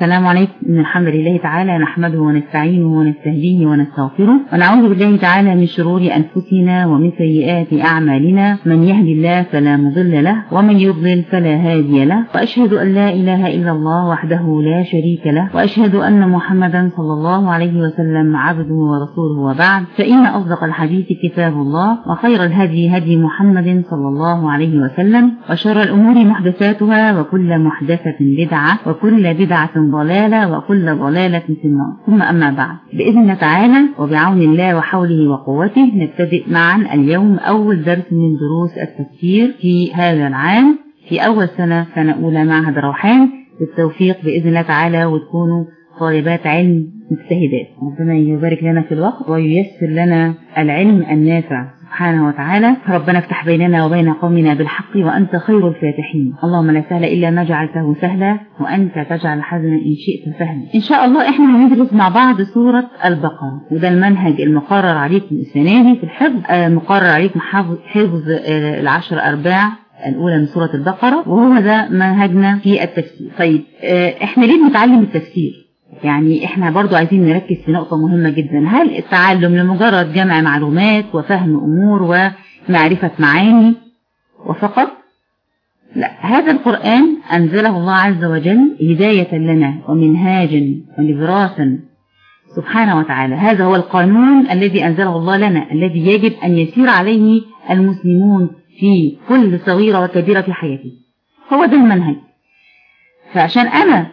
السلام عليكم إن الحمد لله تعالى نحمده ونستعينه ونستهديه ونستغفره ونعوذ بالله تعالى من شرور أنفسنا ومن سيئات أعمالنا من يهد الله فلا مضل له ومن يضلل فلا هادي له وأشهد أن لا إله إلا الله وحده لا شريك له وأشهد أن محمدا صلى الله عليه وسلم عبده ورسوله وبعد فإن أصدق الحديث كتاب الله وخير الهدي هدي محمد صلى الله عليه وسلم وشر الأمور محدثاتها وكل محدثة بدعة وكل بدعة ضلالة وكل ضلالة في النار ثم أما بعد بإذن الله تعالى وبعون الله وحوله وقوته نبتدئ معا اليوم أول درس من دروس التفسير في هذا العام في أول سنة سنة أولى معهد روحان بالتوفيق بإذن الله تعالى وتكونوا طالبات علم مجتهدات ربنا يبارك لنا في الوقت وييسر لنا العلم النافع سبحانه وتعالى ربنا افتح بيننا وبين قومنا بالحق وأنت خير الفاتحين اللهم لا سهل إلا ما جعلته سهلا وأنت تجعل الحزن إن شئت سهلا إن شاء الله إحنا هندرس مع بعض سورة البقرة وده المنهج المقرر عليكم السنة دي في الحفظ آه مقرر عليكم حفظ آه العشر أرباع الأولى من سورة البقرة وهو ده منهجنا في التفسير طيب آه إحنا ليه بنتعلم التفسير يعني احنا برضو عايزين نركز في نقطة مهمة جدا هل التعلم لمجرد جمع معلومات وفهم أمور ومعرفة معاني وفقط لا هذا القرآن أنزله الله عز وجل هداية لنا ومنهاجا ونبراسا سبحانه وتعالى هذا هو القانون الذي أنزله الله لنا الذي يجب أن يسير عليه المسلمون في كل صغيرة وكبيرة في حياته هو ده المنهج فعشان أنا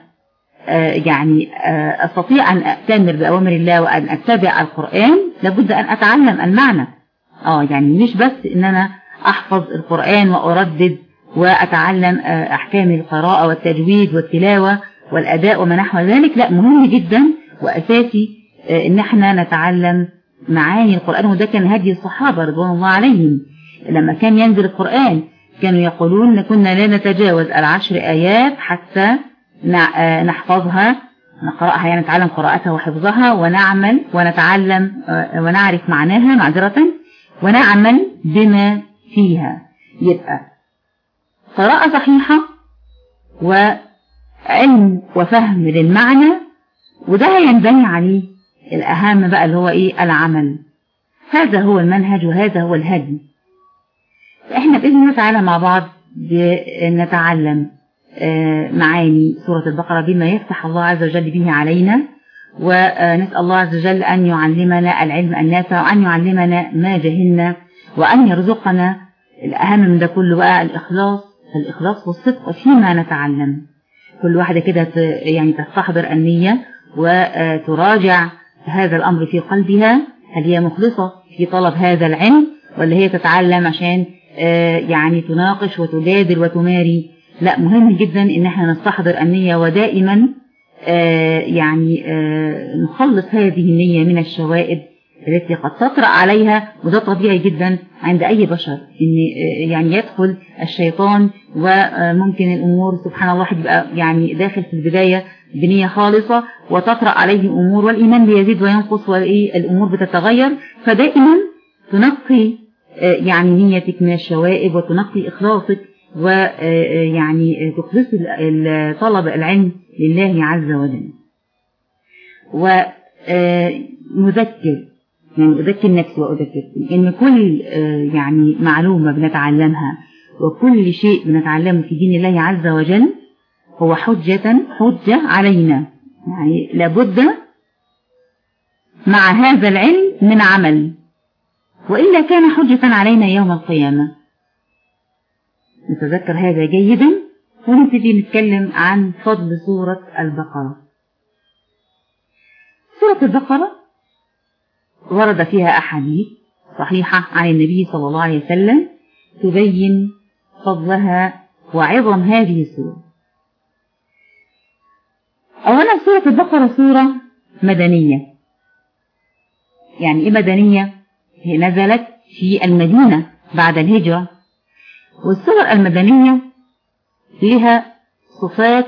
يعني أستطيع أن أتمر بأوامر الله وأن أتبع القرآن لابد أن أتعلم المعنى آه يعني مش بس إن أنا أحفظ القرآن وأردد وأتعلم أحكام القراءة والتجويد والتلاوة والأداء وما نحو ذلك لا مهم جدا وأساسي إن احنا نتعلم معاني القرآن وده كان هدي الصحابة رضوان الله عليهم لما كان ينزل القرآن كانوا يقولون كنا لا نتجاوز العشر آيات حتى نحفظها نقرأها يعني نتعلم قراءتها وحفظها ونعمل ونتعلم ونعرف معناها معذرة ونعمل بما فيها يبقى قراءة صحيحة وعلم وفهم للمعنى وده هينبني عليه الأهم بقى اللي هو إيه العمل هذا هو المنهج وهذا هو الهدي احنا بإذن الله تعالى مع بعض نتعلم معاني سورة البقرة بما يفتح الله عز وجل به علينا ونسأل الله عز وجل أن يعلمنا العلم النافع وأن يعلمنا ما جهلنا وأن يرزقنا الأهم من ده كله بقى الإخلاص الإخلاص والصدق فيما نتعلم كل واحدة كده يعني تستحضر النية وتراجع هذا الأمر في قلبها هل هي مخلصة في طلب هذا العلم ولا هي تتعلم عشان يعني تناقش وتجادل وتماري لا مهم جدا ان احنا نستحضر النية ودائما آه يعني آه نخلص هذه النية من الشوائب التي قد تطرأ عليها وده طبيعي جدا عند اي بشر ان آه يعني يدخل الشيطان وممكن الامور سبحان الله يبقى يعني داخل في البداية بنية خالصة وتطرأ عليه امور والايمان بيزيد وينقص والامور بتتغير فدائما تنقي يعني نيتك من الشوائب وتنقي اخلاصك ويعني تخلص طلب العلم لله عز وجل ونذكر يعني أذكر نفسي وأذكركم إن كل يعني معلومة بنتعلمها وكل شيء بنتعلمه في دين الله عز وجل هو حجة حجة علينا يعني لابد مع هذا العلم من عمل وإلا كان حجة علينا يوم القيامة نتذكر هذا جيدا ونبتدي نتكلم عن فضل سورة البقرة سورة البقرة ورد فيها أحاديث صحيحة عن النبي صلى الله عليه وسلم تبين فضلها وعظم هذه السورة أولا سورة البقرة سورة مدنية يعني إيه مدنية؟ هي نزلت في المدينة بعد الهجرة والسور المدنية لها صفات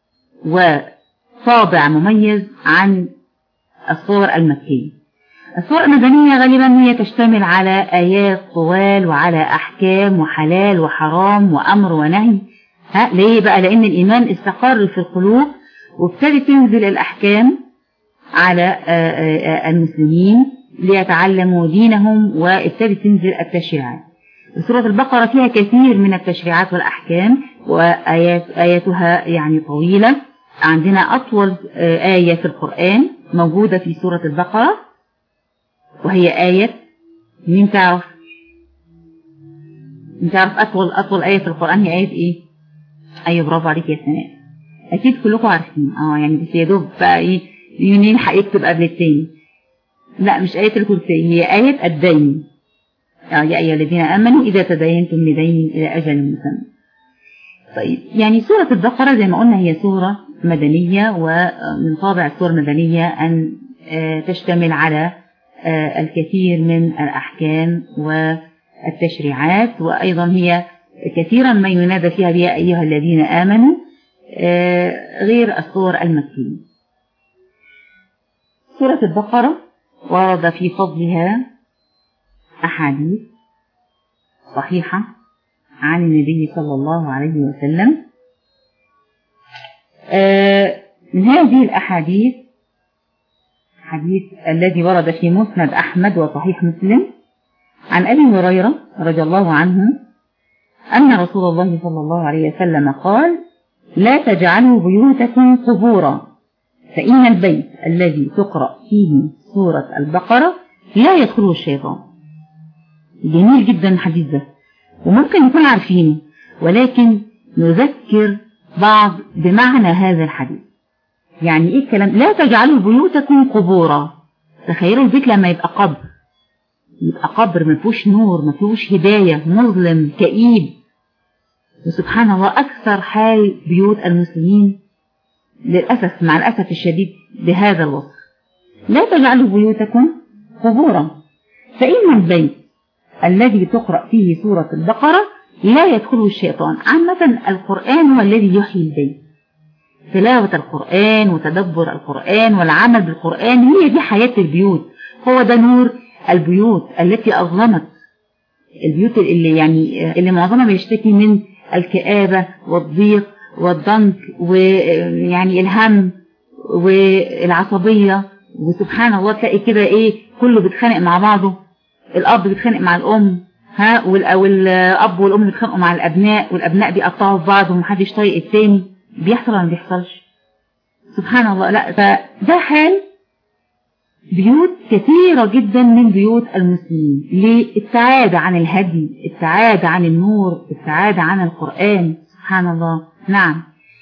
وطابع مميز عن الصور المكية الصور المدنية غالبا هي تشتمل على آيات طوال وعلى أحكام وحلال وحرام وأمر ونهي ها ليه بقى لأن الإيمان استقر في القلوب وابتدت تنزل الأحكام على المسلمين ليتعلموا دينهم وابتدت تنزل التشريعات سورة البقرة فيها كثير من التشريعات والأحكام وآيات آياتها يعني طويلة عندنا أطول آية في القرآن موجودة في سورة البقرة وهي آية مين تعرف مين تعرف أطول أطول آية في القرآن هي آية إيه أيوة برافو عليك يا سناء أكيد كلكم عارفين اه يعني بس يا دوب بقى إيه مين يلحق يكتب قبل التاني لا مش آية الكرسي هي آية الدين آه يا أيها الذين آمنوا إذا تدينتم بدين إلى أجل مسمى طيب يعني سورة البقرة زي ما قلنا هي سورة مدنية ومن طابع السور المدنية أن تشتمل على الكثير من الأحكام والتشريعات وأيضا هي كثيرا ما ينادى فيها بها أيها الذين آمنوا غير الصور المكية سورة البقرة ورد في فضلها أحاديث صحيحة عن النبي صلى الله عليه وسلم من هذه الأحاديث حديث الذي ورد في مسند أحمد وصحيح مسلم عن أبي هريرة رضي الله عنه أن رسول الله صلى الله عليه وسلم قال لا تجعلوا بيوتكم قبورا فإن البيت الذي تقرأ فيه سورة البقرة لا يدخله الشيطان جميل جدا الحديث ده وممكن نكون عارفينه ولكن نذكر بعض بمعنى هذا الحديث يعني ايه الكلام لا تجعلوا بيوتكم قبورا تخيلوا البيت لما يبقى قبر يبقى قبر ما فيهوش نور ما فيهوش هداية مظلم كئيب وسبحان الله أكثر حال بيوت المسلمين للأسف مع الأسف الشديد بهذا الوصف لا تجعلوا بيوتكم قبورا فإن البيت الذي تقرأ فيه سورة البقرة لا يدخله الشيطان عامة القرآن هو الذي يحيي البيت تلاوة القرآن وتدبر القرآن والعمل بالقرآن هي دي حياة البيوت هو ده نور البيوت التي أظلمت البيوت اللي يعني اللي معظمها بيشتكي من الكآبة والضيق والضنك ويعني الهم والعصبية وسبحان الله تلاقي كده ايه كله بيتخانق مع بعضه الأب بيتخانق مع الأم ها والأب والأم بيتخانقوا مع الأبناء والأبناء بيقطعوا في بعض ومحدش طايق التاني بيحصل ولا ما بيحصلش سبحان الله لا فده حال بيوت كثيرة جدا من بيوت المسلمين للابتعاد عن الهدي الابتعاد عن النور الابتعاد عن القرآن سبحان الله نعم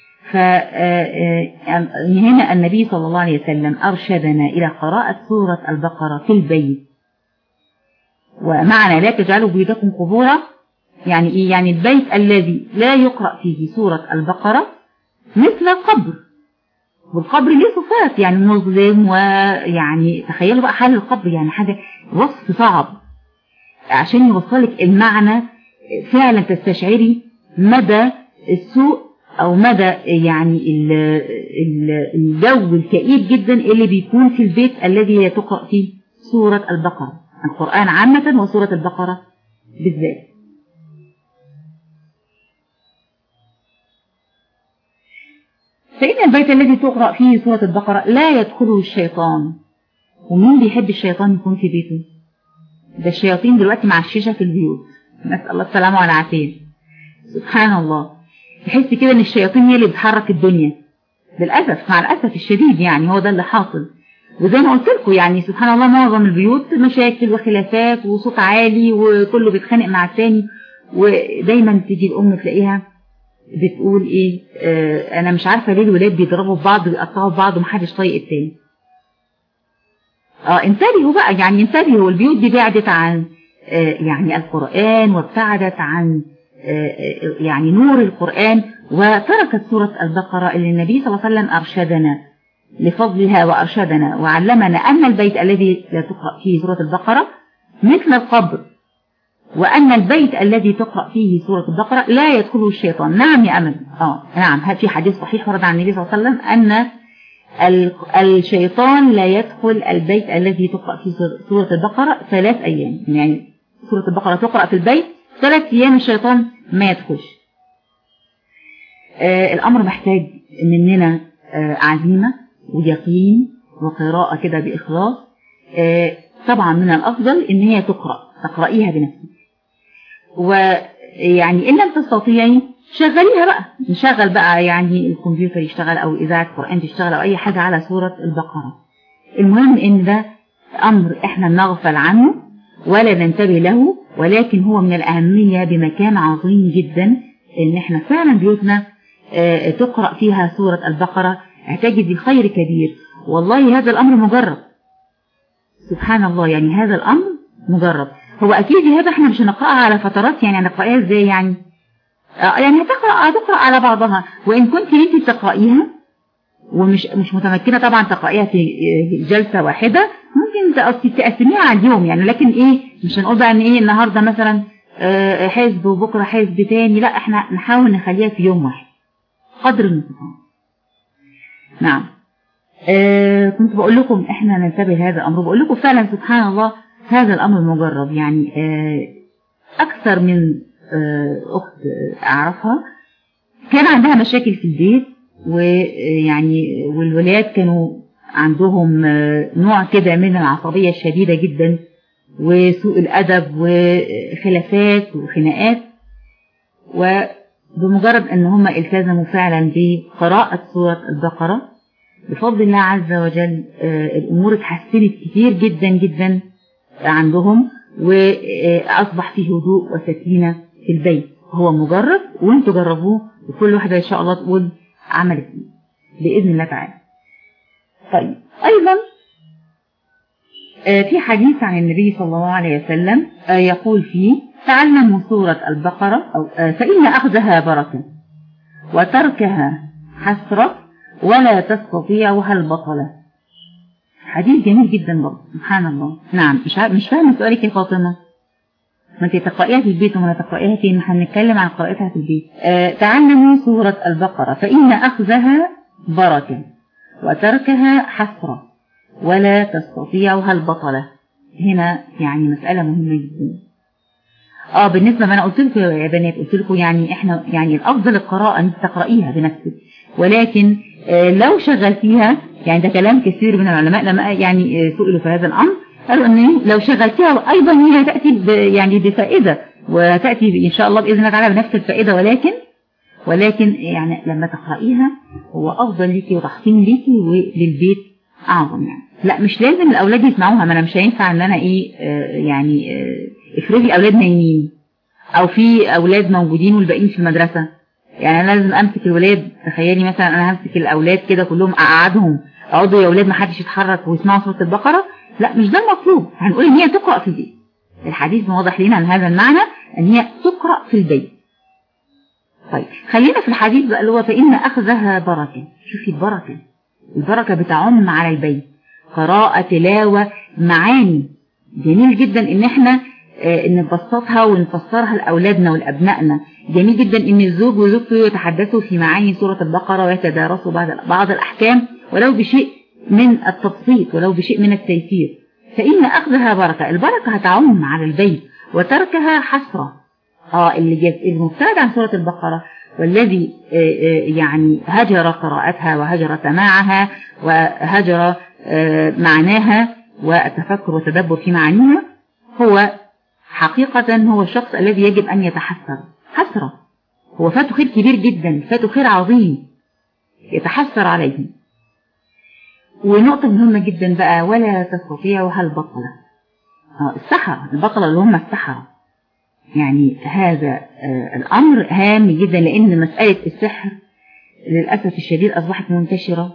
فهنا النبي صلى الله عليه وسلم أرشدنا إلى قراءة سورة البقرة في البيت ومعنى لا تجعلوا بيوتكم قبورا يعني إيه يعني البيت الذي لا يقرأ فيه سورة البقرة مثل قبر والقبر ليه صفات يعني مظلم ويعني تخيلوا بقى حال القبر يعني حاجة وصف صعب عشان يوصلك المعنى فعلا تستشعري مدى السوء او مدى يعني الجو الكئيب جدا اللي بيكون في البيت الذي تقرأ فيه سورة البقرة القرآن عامة وسورة البقرة بالذات فإن البيت الذي تقرأ فيه سورة البقرة لا يدخله الشيطان ومين بيحب الشيطان يكون في بيته ده الشياطين دلوقتي مع الشيشة في البيوت نسأل الله السلامة والعافية سبحان الله تحس كده ان الشياطين هي اللي بتحرك الدنيا للأسف مع الأسف الشديد يعني هو ده اللي حاصل وزي ما قلت لكم يعني سبحان الله معظم البيوت مشاكل وخلافات وصوت عالي وكله بيتخانق مع التاني ودايما تيجي الأم تلاقيها بتقول ايه آه انا مش عارفه ليه الولاد بيضربوا في بعض ويقطعوا في بعض ومحدش طايق التاني اه انتبهوا بقى يعني انتبهوا البيوت دي بعدت عن آه يعني القرآن وابتعدت عن آه يعني نور القرآن وتركت سورة البقرة اللي النبي صلى الله عليه وسلم أرشدنا لفضلها وأرشدنا وعلمنا أن البيت الذي لا تقرأ فيه سورة البقرة مثل القبر وأن البيت الذي تقرأ فيه سورة البقرة لا يدخله الشيطان نعم يا أمل آه نعم في حديث صحيح ورد عن النبي صلى الله عليه وسلم أن الشيطان لا يدخل البيت الذي تقرأ فيه سورة البقرة ثلاث أيام يعني سورة البقرة تقرأ في البيت ثلاث أيام الشيطان ما يدخلش آه الأمر محتاج مننا عزيمة ويقين وقراءة كده بإخلاص طبعا من الأفضل إن هي تقرأ تقرأيها بنفسك ويعني إن لم تستطيعي شغليها بقى نشغل بقى يعني الكمبيوتر يشتغل أو إذاعة قرآن تشتغل أو أي حاجة على سورة البقرة المهم إن ده أمر إحنا نغفل عنه ولا ننتبه له ولكن هو من الأهمية بمكان عظيم جدا إن إحنا فعلا بيوتنا تقرأ فيها سورة البقرة هتجد الخير كبير والله هذا الأمر مجرب سبحان الله يعني هذا الأمر مجرب هو أكيد هذا احنا مش هنقرأها على فترات يعني هنقرأها ازاي يعني آه يعني هتقرأ هتقرأ على بعضها وإن كنت انت تقرأيها ومش مش متمكنة طبعا تقرأيها في جلسة واحدة ممكن تقسميها على اليوم يعني لكن ايه مش هنقول بقى ان ايه النهاردة مثلا آه حزب وبكرة حزب تاني لا احنا نحاول نخليها في يوم واحد قدر المستطاع نعم آه كنت بقول لكم احنا ننتبه هذا الامر بقول لكم فعلا سبحان الله هذا الامر مجرب يعني آه اكثر من آه اخت اعرفها كان عندها مشاكل في البيت ويعني والولاد كانوا عندهم نوع كده من العصبية الشديدة جدا وسوء الأدب وخلافات وخناقات وبمجرد ان هم التزموا فعلا بقراءة سورة البقرة بفضل الله عز وجل الأمور اتحسنت كتير جدا جدا عندهم وأصبح فيه هدوء وسكينة في البيت هو مجرب وانتوا جربوه وكل واحدة إن شاء الله تقول عملت بإذن الله تعالى طيب أيضا في حديث عن النبي صلى الله عليه وسلم يقول فيه تعلموا سورة البقرة أو فإن أخذها بركة وتركها حسرة ولا تستطيعها البطلة حديث جميل جدا برضه سبحان الله نعم مش مش فاهمه سؤالك يا فاطمه ما انت تقرأيها في البيت وما تقرأيها فين هنتكلم عن قراءتها في البيت آه تعلموا سورة البقرة فإن أخذها بركة وتركها حسرة ولا تستطيعها البطلة هنا يعني مسألة مهمة جدا اه بالنسبة ما انا قلت لكم يا بنات قلت لكم يعني احنا يعني الافضل القراءة ان تقرأيها بنفسك ولكن آه لو شغلتيها يعني ده كلام كثير من العلماء لما يعني آه سئلوا في هذا الامر قالوا ان لو شغلتيها ايضا هي تأتي يعني بفائدة وتأتي ان شاء الله بإذن الله تعالى بنفس الفائدة ولكن ولكن يعني لما تقرأيها هو افضل ليكي وتحصين ليكي وللبيت اعظم يعني لا مش لازم الاولاد يسمعوها ما انا مش هينفع ان انا ايه آه يعني آه افرضي اولاد نايمين او في اولاد موجودين والباقيين في المدرسة يعني انا لازم امسك الولاد تخيلي مثلا انا همسك الاولاد كده كلهم اقعدهم اقعدوا يا اولاد ما حدش يتحرك ويسمعوا سورة البقرة لا مش ده المطلوب هنقول ان هي تقرأ في البيت الحديث واضح لنا عن هذا المعنى ان هي تقرأ في البيت طيب خلينا في الحديث بقى اللي هو فإن أخذها بركة شوفي البركة البركة بتعم على البيت قراءة تلاوة معاني جميل جدا ان احنا اه نبسطها ونفسرها لأولادنا ولأبنائنا جميل جدا ان الزوج وزوجته يتحدثوا في معاني سورة البقرة ويتدارسوا بعض بعض الأحكام ولو بشيء من التبسيط ولو بشيء من التيسير فإن أخذها بركة البركة هتعم على البيت وتركها حسرة اه اللي المبتعد عن سورة البقرة والذي يعني هجر قراءتها وهجر سماعها وهجر معناها والتفكر والتدبر في معانيها هو حقيقة هو الشخص الذي يجب أن يتحسر حسرة هو فاته خير كبير جدا فاته خير عظيم يتحسر عليه ونقطة مهمة جدا بقى ولا تستطيعها البطلة السحرة البطلة اللي هم السحرة يعني هذا الأمر هام جدا لأن مسألة السحر للأسف الشديد أصبحت منتشرة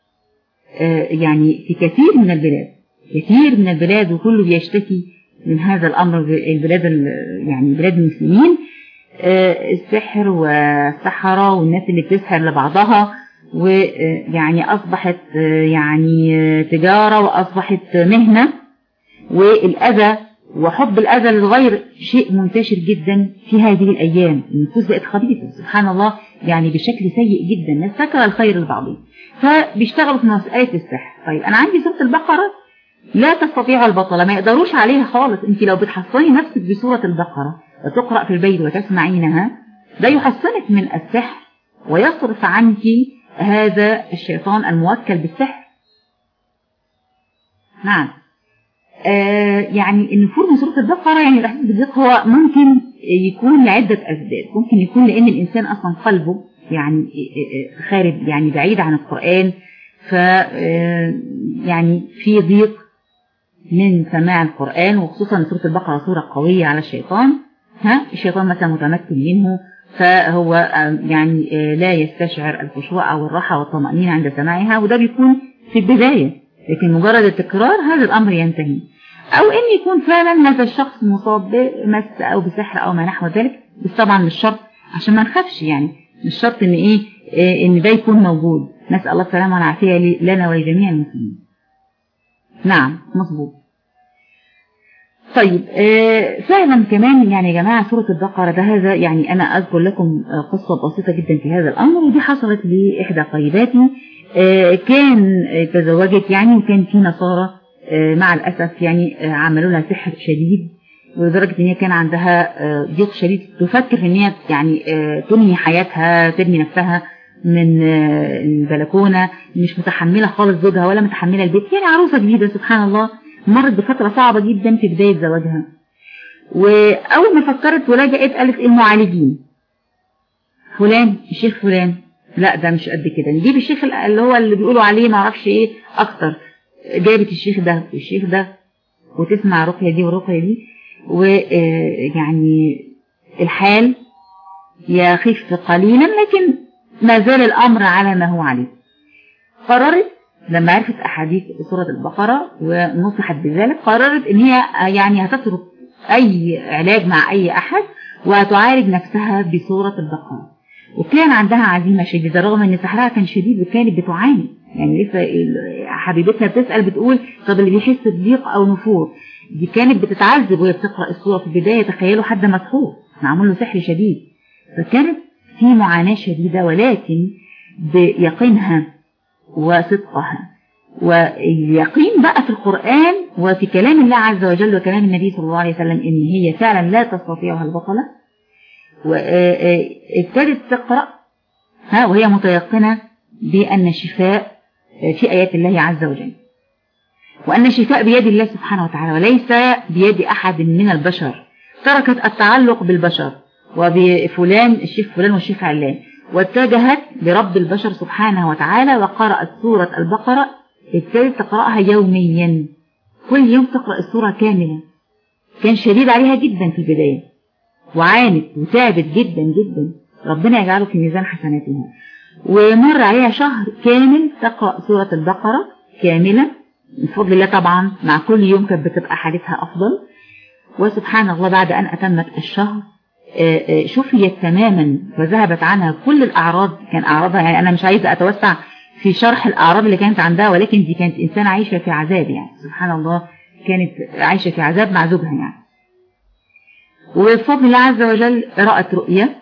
يعني في كثير من البلاد كثير من البلاد وكله بيشتكي من هذا الأمر البلاد يعني بلاد المسلمين السحر والسحرة والناس اللي بتسحر لبعضها ويعني أصبحت يعني تجارة وأصبحت مهنة والأذى وحب الأذى للغير شيء منتشر جدا في هذه الأيام النفوس بقت خبيثة سبحان الله يعني بشكل سيء جدا الناس فاكره الخير لبعضهم فبيشتغلوا في مسألة السحر طيب أنا عندي سورة البقرة لا تستطيع البطلة ما يقدروش عليها خالص انت لو بتحصني نفسك بسورة البقرة وتقرأ في البيت وتسمعينها ده يحصنك من السحر ويصرف عنك هذا الشيطان الموكل بالسحر نعم آه يعني النفور من سورة البقرة يعني الإحساس بالضيق هو ممكن يكون لعدة أسباب ممكن يكون لأن الإنسان أصلا قلبه يعني خارج يعني بعيد عن القرآن ف يعني في ضيق من سماع القرآن وخصوصا سورة البقرة سورة قوية على الشيطان ها الشيطان مثلا متمكن منه فهو يعني لا يستشعر الخشوع أو الراحة والطمأنينة عند سماعها وده بيكون في البداية لكن مجرد التكرار هذا الأمر ينتهي أو إن يكون فعلا هذا الشخص مصاب بمس أو بسحر أو ما نحو ذلك بس طبعا مش شرط عشان ما نخافش يعني مش شرط إن إيه, إيه إن ده يكون موجود نسأل الله السلامة والعافية لنا ولجميع المسلمين نعم مظبوط طيب آه فعلا كمان يعني يا جماعة سورة البقرة ده هذا يعني أنا أذكر لكم قصة بسيطة جدا في هذا الأمر ودي حصلت لإحدى قريباتي آه كان تزوجت يعني وكان في نصارى آه مع الأسف يعني عملوا لها سحر شديد ولدرجة ان هي كان عندها ضيق شديد تفكر ان هي يعني تنهي حياتها ترمي نفسها من البلكونة مش متحملة خالص زوجها ولا متحملة البيت يعني عروسة جديدة سبحان الله مرت بفترة صعبة جدا في بداية زواجها وأول ما فكرت ولجأت قالت المعالجين فلان الشيخ فلان لا ده مش قد كده نجيب الشيخ اللي هو اللي بيقولوا عليه ما اعرفش ايه اكتر جابت الشيخ ده والشيخ ده وتسمع رقية دي ورقية دي ويعني الحال يخف قليلا لكن ما زال الأمر على ما هو عليه قررت لما عرفت أحاديث سورة البقرة ونصحت بذلك قررت إن هي يعني هتترك أي علاج مع أي أحد وتعالج نفسها بسورة البقرة وكان عندها عزيمة شديدة رغم ان سحرها كان شديد وكانت بتعاني يعني لسه حبيبتنا بتسأل بتقول طب اللي بيحس بضيق او نفور دي كانت بتتعذب وهي بتقرأ السورة في البداية تخيلوا حد مسحور معمول له سحر شديد فكانت في معاناة شديدة ولكن بيقينها وصدقها واليقين بقى في القرآن وفي كلام الله عز وجل وكلام النبي صلى الله عليه وسلم ان هي فعلا لا تستطيعها البطلة وابتدت تقرأ ها وهي متيقنة بأن الشفاء في آيات الله عز وجل وأن الشفاء بيد الله سبحانه وتعالى وليس بيد أحد من البشر تركت التعلق بالبشر وبفلان الشيخ فلان والشيخ علان واتجهت لرب البشر سبحانه وتعالى وقرأت سورة البقرة ابتدت تقرأها يوميا كل يوم تقرأ السورة كاملة كان شديد عليها جدا في البداية وعانت وتعبت جدا جدا ربنا يجعله في ميزان حسناتها ومر عليها شهر كامل تقرأ سورة البقرة كاملة بفضل الله طبعا مع كل يوم كانت بتبقى حالتها أفضل وسبحان الله بعد أن أتمت الشهر شفيت تماما وذهبت عنها كل الأعراض كان أعراضها يعني أنا مش عايزة أتوسع في شرح الأعراض اللي كانت عندها ولكن دي كانت إنسانة عايشة في عذاب يعني سبحان الله كانت عايشة في عذاب مع زوجها يعني وبفضل الله عز وجل رأت رؤية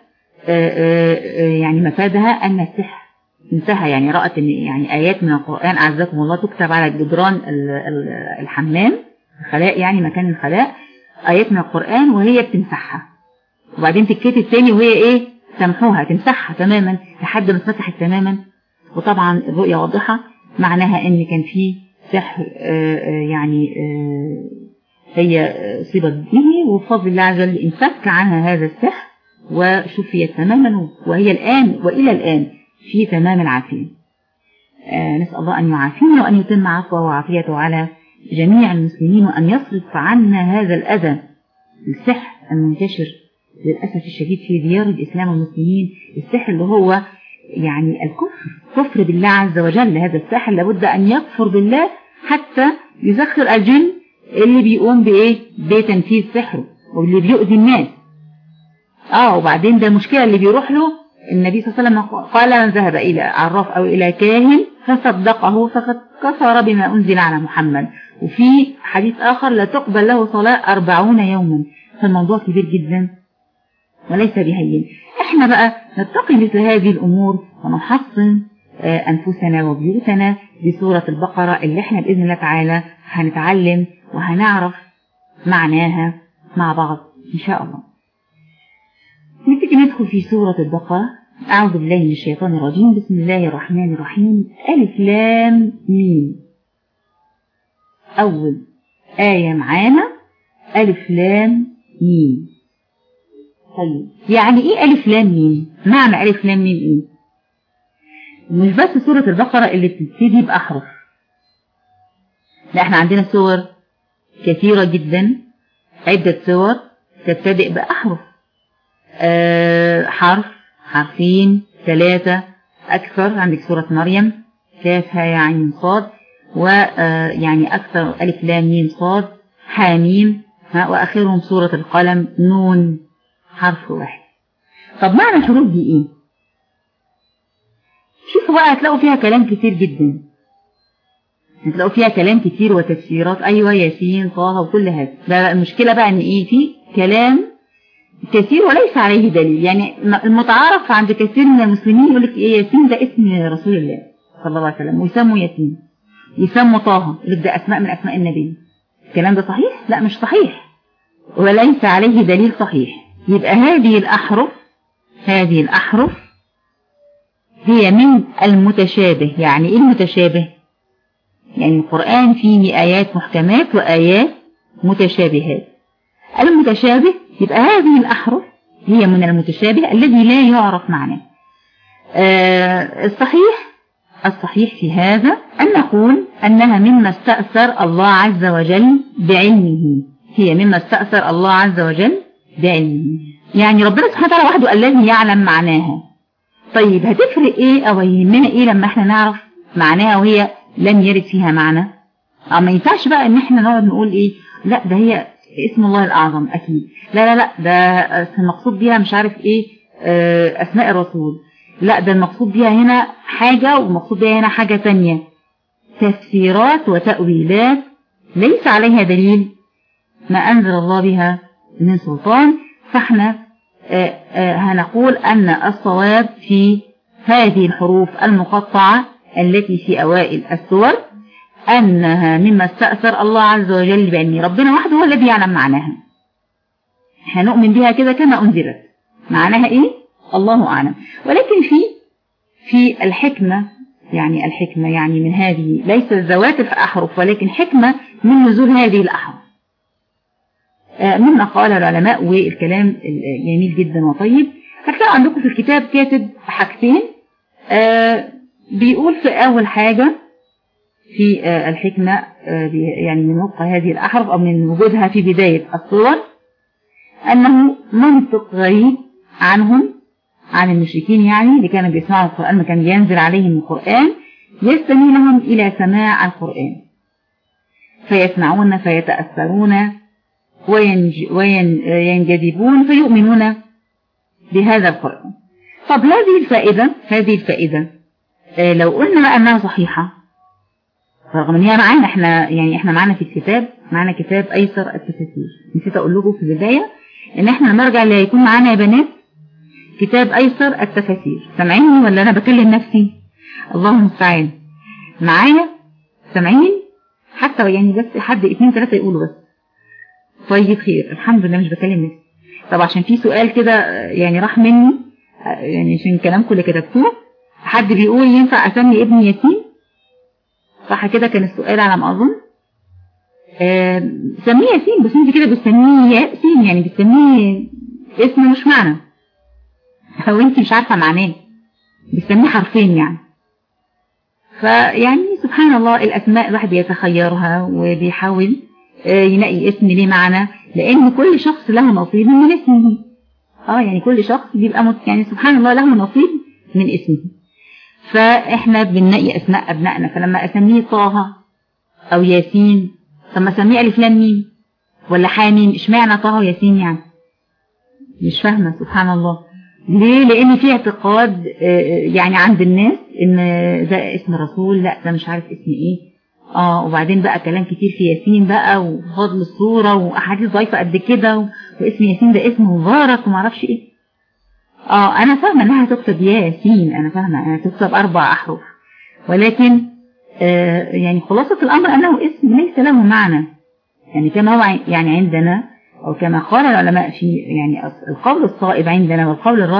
يعني مفادها أن السحر انتهى يعني رأت ان يعني آيات من القرآن أعزكم الله تكتب على جدران الحمام الخلاء يعني مكان الخلاء آيات من القرآن وهي بتمسحها وبعدين تتكتب تاني وهي ايه تمحوها تمسحها تماما لحد ما اتمسحت تماما وطبعا الرؤية واضحة معناها ان كان في سحر يعني هي صيبت به وبفضل الله عز وجل انفك عنها هذا السحر وشفيت تماما وهي الآن وإلى الآن في تمام العافية آه نسأل الله أن يعافينا وأن يتم عفوه وعافيته على جميع المسلمين وأن يصرف عنا هذا الأذى السحر المنتشر للأسف الشديد في ديار الإسلام والمسلمين السحر اللي هو يعني الكفر كفر بالله عز وجل هذا الساحر لابد أن يكفر بالله حتى يسخر الجن اللي بيقوم بإيه بتنفيذ سحره واللي بيؤذي الناس اه وبعدين ده المشكلة اللي بيروح له النبي صلى الله عليه وسلم قال من ذهب إلى عراف أو إلى كاهن فصدقه فقد كفر بما أنزل على محمد وفي حديث آخر لا تقبل له صلاة أربعون يوما فالموضوع كبير جدا وليس بهين احنا بقى نتقي مثل هذه الأمور ونحصن أنفسنا وبيوتنا بسورة البقرة اللي احنا بإذن الله تعالى هنتعلم وهنعرف معناها مع بعض إن شاء الله نبتدي ندخل في سورة البقرة أعوذ بالله من الشيطان الرجيم بسم الله الرحمن الرحيم ألف لام ميم أول آية معانا ألف لام ميم طيب يعني إيه ألف لام ميم معنى ألف لام ميم إيه مش بس سورة البقرة اللي بتبتدي بأحرف لا احنا عندنا سور كثيرة جدا عدة سور تبتدئ بأحرف أه حرف حرفين ثلاثة أكثر عندك سورة مريم كاف ها عين صاد ويعني أكثر ألف لام ميم صاد حاميم وآخرهم سورة القلم نون حرف واحد طب معنى الحروف دي إيه؟ شوفوا بقى هتلاقوا فيها كلام كتير جدا هتلاقوا فيها كلام كتير وتفسيرات أيوة ياسين طه وكل هذا ده المشكلة بقى إن إيه في كلام كثير وليس عليه دليل يعني المتعارف عند كثير من المسلمين يقول لك إيه ياسين ده اسم رسول الله صلى الله عليه وسلم ويسموا ياسين يسموا طه يقول لك ده أسماء من أسماء النبي الكلام ده صحيح؟ لا مش صحيح وليس عليه دليل صحيح يبقى هذه الأحرف هذه الأحرف هي من المتشابه يعني إيه المتشابه؟ يعني القرآن فيه آيات محكمات وآيات متشابهات المتشابه يبقى هذه الأحرف هي من المتشابه الذي لا يعرف معناه آه الصحيح الصحيح في هذا أن نقول أنها مما استأثر الله عز وجل بعلمه هي مما استأثر الله عز وجل بعلمه يعني ربنا سبحانه وتعالى وحده الذي يعلم معناها طيب هتفرق ايه او يهمنا ايه لما احنا نعرف معناها وهي لم يرد فيها معنى اه ما ينفعش بقى ان احنا نقعد نقول ايه لا ده هي اسم الله الاعظم اكيد لا لا لا ده المقصود بيها مش عارف ايه اه اسماء الرسول لا ده المقصود بيها هنا حاجة والمقصود بيها هنا حاجة تانية تفسيرات وتأويلات ليس عليها دليل ما أنزل الله بها من سلطان فاحنا اه اه هنقول أن الصواب في هذه الحروف المقطعة التي في أوائل السور أنها مما استأثر الله عز وجل بعلمه ربنا وحده هو الذي يعلم معناها هنؤمن بها كده كما أنزلت معناها إيه؟ الله أعلم ولكن في في الحكمة يعني الحكمة يعني من هذه ليس ذوات الأحرف ولكن حكمة من نزول هذه الأحرف مما قال العلماء والكلام جميل جدا وطيب هتلاقوا عندكم في الكتاب كاتب حاجتين بيقول في أول حاجة في الحكمة يعني من وقع هذه الأحرف أو من وجودها في بداية الصور أنه منطق غريب عنهم عن المشركين يعني اللي كانوا بيسمعوا القرآن ما كان ينزل عليهم القرآن يستميلهم إلى سماع القرآن فيسمعون فيتأثرون وينجذبون فيؤمنون بهذا القرآن طب هذه الفائدة هذه الفائدة اه لو قلنا بقى أنها صحيحة رغم ان هي معانا احنا يعني احنا معانا في الكتاب معانا كتاب ايسر التفاسير نسيت اقول لكم في البداية ان احنا لما نرجع اللي هيكون معانا يا بنات كتاب ايسر التفاسير سامعيني ولا انا بكلم نفسي الله المستعان معايا سامعيني حتى يعني بس حد اتنين تلاتة يقولوا بس طيب خير الحمد لله مش بكلم نفسي طب عشان في سؤال كده يعني راح مني يعني عشان كلامكم اللي كتبتوه حد بيقول ينفع اسمي ابني يتيم صح كده كان السؤال على ما اظن آه سميه ياسين بس انت كده بتسميه ياسين يعني بتسميه اسم مش معنى او انت مش عارفه معناه بتسميه حرفين يعني فيعني سبحان الله الاسماء الواحد بيتخيرها وبيحاول آه يلاقي اسم ليه معنى لان كل شخص له نصيب من اسمه اه يعني كل شخص بيبقى مت... يعني سبحان الله له نصيب من اسمه فاحنا بنلاقي اسماء ابنائنا فلما اسميه طه او ياسين طب ما اسميه الف لام ميم ولا حاميم اشمعنى طه وياسين يعني مش فاهمه سبحان الله ليه لان في اعتقاد يعني عند الناس ان ده اسم رسول لا ده مش عارف اسم ايه اه وبعدين بقى كلام كتير في ياسين بقى وفضل الصوره واحاديث ضايفه قد كده واسم ياسين ده اسم مبارك وما اعرفش ايه اه انا فاهمه انها تكتب ياسين انا فاهمه انها تكتب اربع احرف ولكن آه يعني خلاصه الامر انه اسم ليس له معنى يعني كما هو يعني عندنا او كما قال العلماء في يعني القول الصائب عندنا والقول الراجح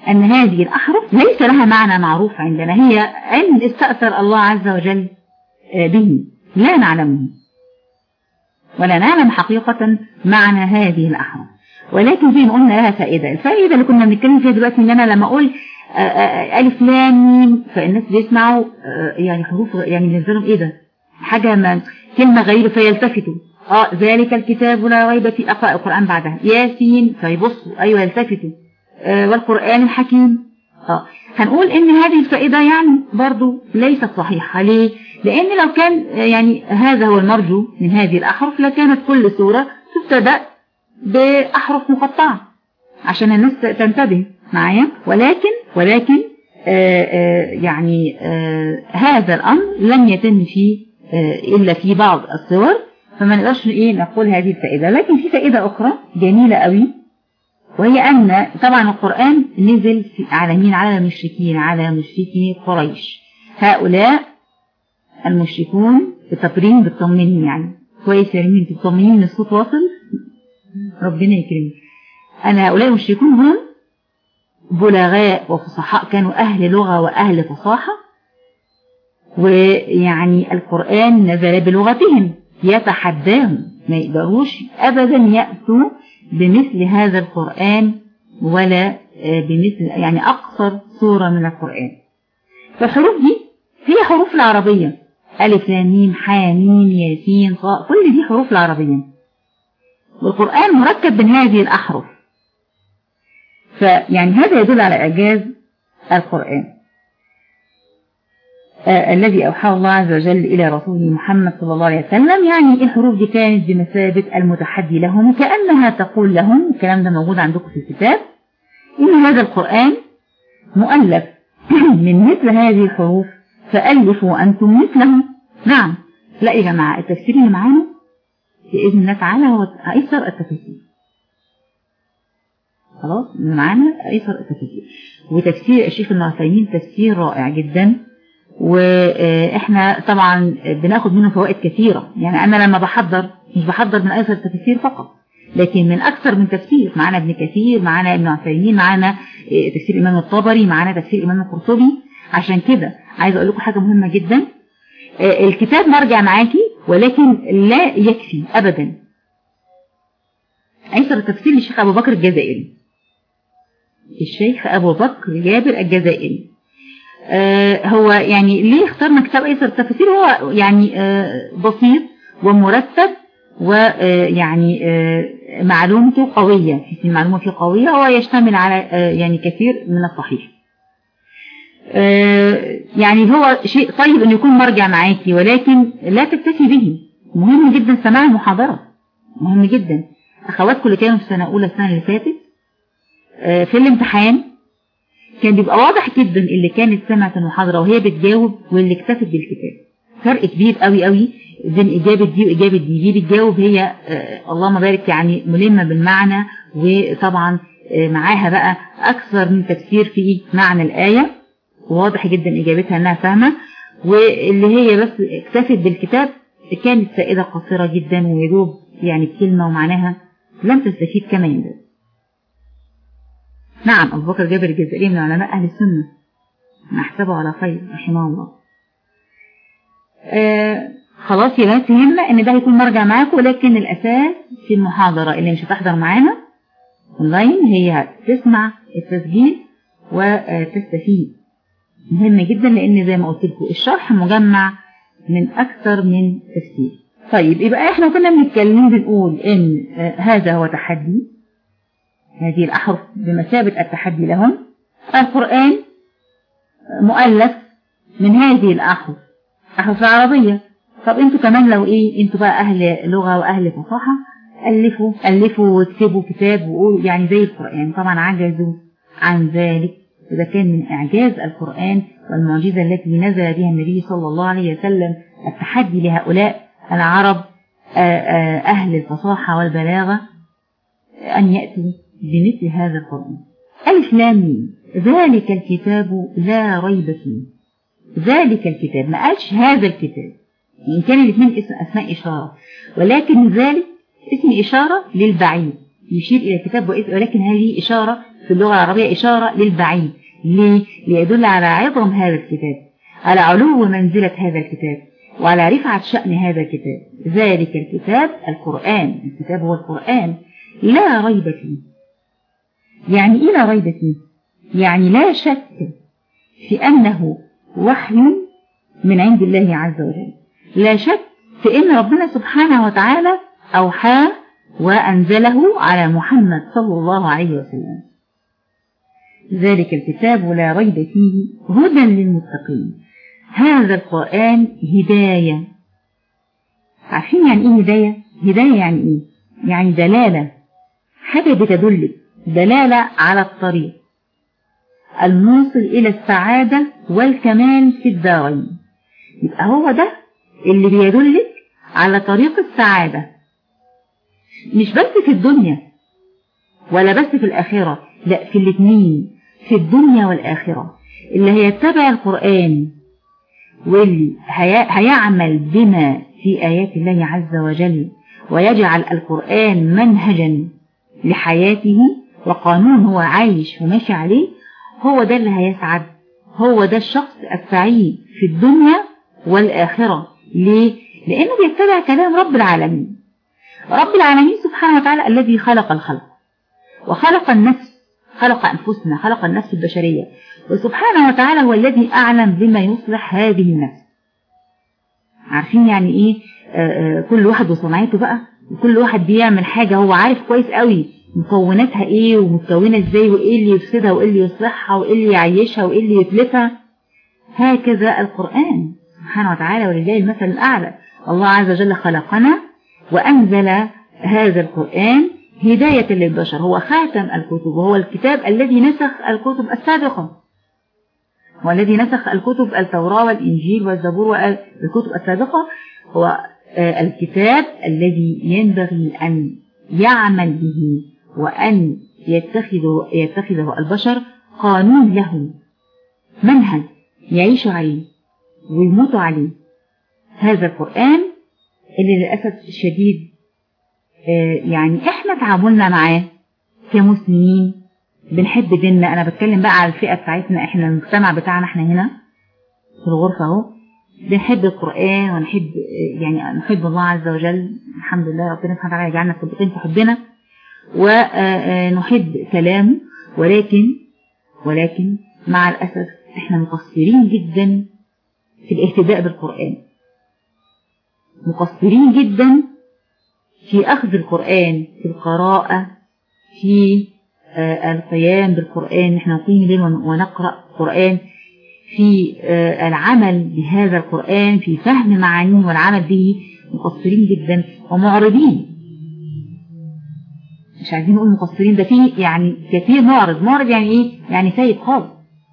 أن هذه الأحرف ليس لها معنى معروف عندنا هي علم استأثر الله عز وجل به لا نعلمه ولا نعلم حقيقة معنى هذه الأحرف ولكن زي ما قلنا لها فائدة الفائدة اللي كنا بنتكلم فيها دلوقتي ان انا لما اقول ألف لام ميم فالناس بيسمعوا يعني حروف يعني بالنسبة لهم ايه ده حاجة ما كلمة غريبة فيلتفتوا اه ذلك الكتاب لا ريب في اقرأ القرآن بعدها ياسين فيبصوا ايوه يلتفتوا آه والقرآن الحكيم اه هنقول ان هذه الفائدة يعني برضو ليست صحيحة ليه لان لو كان يعني هذا هو المرجو من هذه الاحرف لكانت كل سورة تبتدأ باحرف مقطعة عشان الناس تنتبه معايا ولكن ولكن آآ آآ يعني آآ هذا الامر لم يتم فيه الا في بعض الصور فما نقدرش ايه نقول هذه الفائدة لكن في فائدة اخرى جميلة قوي وهي ان طبعا القرآن نزل على مين على المشركين على مشركي قريش هؤلاء المشركون بتطرين بالطمنين يعني كويس يا رمين تطمنين الصوت واصل ربنا يكرمك أنا هؤلاء المشركون هم بلغاء وفصحاء كانوا أهل لغة وأهل فصاحة ويعني القرآن نزل بلغتهم يتحداهم ما يقدروش أبدا يأتوا بمثل هذا القرآن ولا بمثل يعني أقصر صورة من القرآن فالحروف دي هي حروف العربية ألف لام ميم حا ميم ياسين صاء كل دي حروف العربية والقرآن مركب من هذه الأحرف فيعني هذا يدل على إعجاز القرآن آه الذي أوحى الله عز وجل إلى رسوله محمد صلى الله عليه وسلم يعني الحروف دي كانت بمثابة المتحدي لهم كأنها تقول لهم الكلام ده موجود عندكم في الكتاب إن هذا القرآن مؤلف من مثل هذه الحروف فألفوا أنتم مثله نعم لا يا جماعة التفسير اللي معانا بإذن الله تعالى هو أيسر التفسير خلاص معانا أيسر التفسير وتفسير الشيخ ابن عثيمين تفسير رائع جدا وإحنا طبعا بناخد منه فوائد كثيرة يعني أنا لما بحضر مش بحضر من أيسر التفسير فقط لكن من أكثر من تفسير معانا ابن كثير معانا ابن عثيمين معانا تفسير الإمام الطبري معانا تفسير الإمام القرطبي عشان كده عايز أقول لكم حاجة مهمة جدا الكتاب مرجع معاكي ولكن لا يكفي أبدا أيسر التفسير للشيخ أبو بكر الجزائري الشيخ أبو بكر جابر الجزائري آه هو يعني ليه اخترنا كتاب أيسر التفسير هو يعني آه بسيط ومرتب ويعني آه معلومته قوية في المعلومة فيه قوية هو يشتمل على يعني كثير من الصحيح يعني هو شيء طيب انه يكون مرجع معاكي ولكن لا تكتفي به مهم جدا سماع المحاضرة مهم جدا اخواتكم اللي كانوا في سنة اولى السنة اللي فاتت في الامتحان كان بيبقى واضح جدا اللي كانت سمعت المحاضرة وهي بتجاوب واللي اكتفت بالكتاب فرق كبير قوي قوي بين إجابة دي وإجابة دي دي بتجاوب هي اللهم بارك يعني ملمة بالمعنى وطبعا معاها بقى أكثر من تفسير في معنى الآية واضح جدا إجابتها أنها فاهمة واللي هي بس اكتفت بالكتاب كانت فائدة قصيرة جدا ويدوب يعني كلمة ومعناها لم تستفيد كما ينبغي نعم أبو بكر جابر الجزائري من علماء أهل السنة نحسبه على خير رحمه الله آه خلاص يا بنات فهمنا ان ده هيكون مرجع معاكم ولكن الاساس في المحاضرة اللي مش هتحضر معانا اونلاين هي تسمع التسجيل وتستفيد مهم جدا لان زي ما قلت لكم الشرح مجمع من اكثر من تفسير طيب يبقى احنا كنا بنتكلم بنقول ان هذا هو تحدي هذه الاحرف بمثابة التحدي لهم القرآن مؤلف من هذه الاحرف احرف العربية طب انتوا كمان لو ايه انتوا بقى اهل لغة واهل فصاحة الفوا الفوا واكتبوا كتاب وقولوا يعني زي القرآن طبعا عجزوا عن ذلك وده كان من اعجاز القرآن والمعجزة التي نزل بها النبي صلى الله عليه وسلم التحدي لهؤلاء العرب اهل الفصاحة والبلاغة ان يأتوا بمثل هذا القرآن ألف لام ذلك الكتاب لا ريب فيه ذلك الكتاب ما قالش هذا الكتاب إن كان الاثنين اسم أسماء إشارة ولكن ذلك اسم إشارة للبعيد يشير إلى الكتاب ولكن هذه إشارة في اللغة العربية إشارة للبعيد ليه؟ ليدل على عظم هذا الكتاب على علو منزلة هذا الكتاب وعلى رفعة شأن هذا الكتاب ذلك الكتاب القرآن الكتاب هو القرآن لا ريب فيه يعني إيه لا ريب فيه يعني لا شك في أنه وحي من عند الله عز وجل لا شك في أن ربنا سبحانه وتعالى أوحى وأنزله على محمد صلى الله عليه وسلم ذلك الكتاب لا ريب فيه هدى للمتقين هذا القرآن هداية عارفين يعني ايه هداية هداية يعني ايه يعني دلالة حاجة بتدلك دلالة على الطريق الموصل إلى السعادة والكمال في الدارين يبقى هو ده اللي بيدلك على طريق السعادة مش بس في الدنيا ولا بس في الآخرة لا في الاثنين في الدنيا والآخرة اللي هيتبع القرآن واللي هيعمل بما في آيات الله عز وجل ويجعل القرآن منهجا لحياته وقانون هو عايش وماشي عليه هو ده اللي هيسعد هو ده الشخص السعيد في الدنيا والآخرة ليه؟ لأنه بيتبع كلام رب العالمين رب العالمين سبحانه وتعالى الذي خلق الخلق وخلق النفس خلق أنفسنا خلق النفس البشرية وسبحانه وتعالى هو الذي أعلم بما يصلح هذه النفس عارفين يعني إيه آآ آآ كل واحد وصنعته بقى وكل واحد بيعمل حاجة هو عارف كويس قوي مكوناتها ايه ومتكونة ازاي وايه اللي يفسدها وايه اللي يصلحها وايه اللي يعيشها وايه اللي يتلفها هكذا القرآن سبحانه وتعالى ولله المثل الأعلى الله عز وجل خلقنا وأنزل هذا القرآن هداية للبشر هو خاتم الكتب وهو الكتاب الذي نسخ الكتب السابقة والذي نسخ الكتب التوراة والإنجيل والزبور والكتب السابقة هو الكتاب الذي ينبغي أن يعمل به وأن يتخذه, يتخذه البشر قانون له منهج يعيش عليه ويموت عليه هذا القرآن اللي للأسف الشديد يعني احنا تعاملنا معاه كمسلمين بنحب ديننا انا بتكلم بقى على الفئة بتاعتنا احنا المجتمع بتاعنا احنا هنا في الغرفة اهو بنحب القرآن ونحب يعني نحب الله عز وجل الحمد لله ربنا سبحانه وتعالى يجعلنا صديقين في حبنا ونحب كلامه ولكن ولكن مع الأسف احنا مقصرين جدا في الاهتداء بالقرآن مقصرين جدا في أخذ القرآن في القراءة في القيام بالقرآن نحن نقيم الليل ونقرأ القرآن في العمل بهذا القرآن في فهم معانيه والعمل به مقصرين جدا ومعرضين مش عايزين نقول مقصرين ده فيه يعني كثير معرض معرض يعني ايه يعني سيد خالص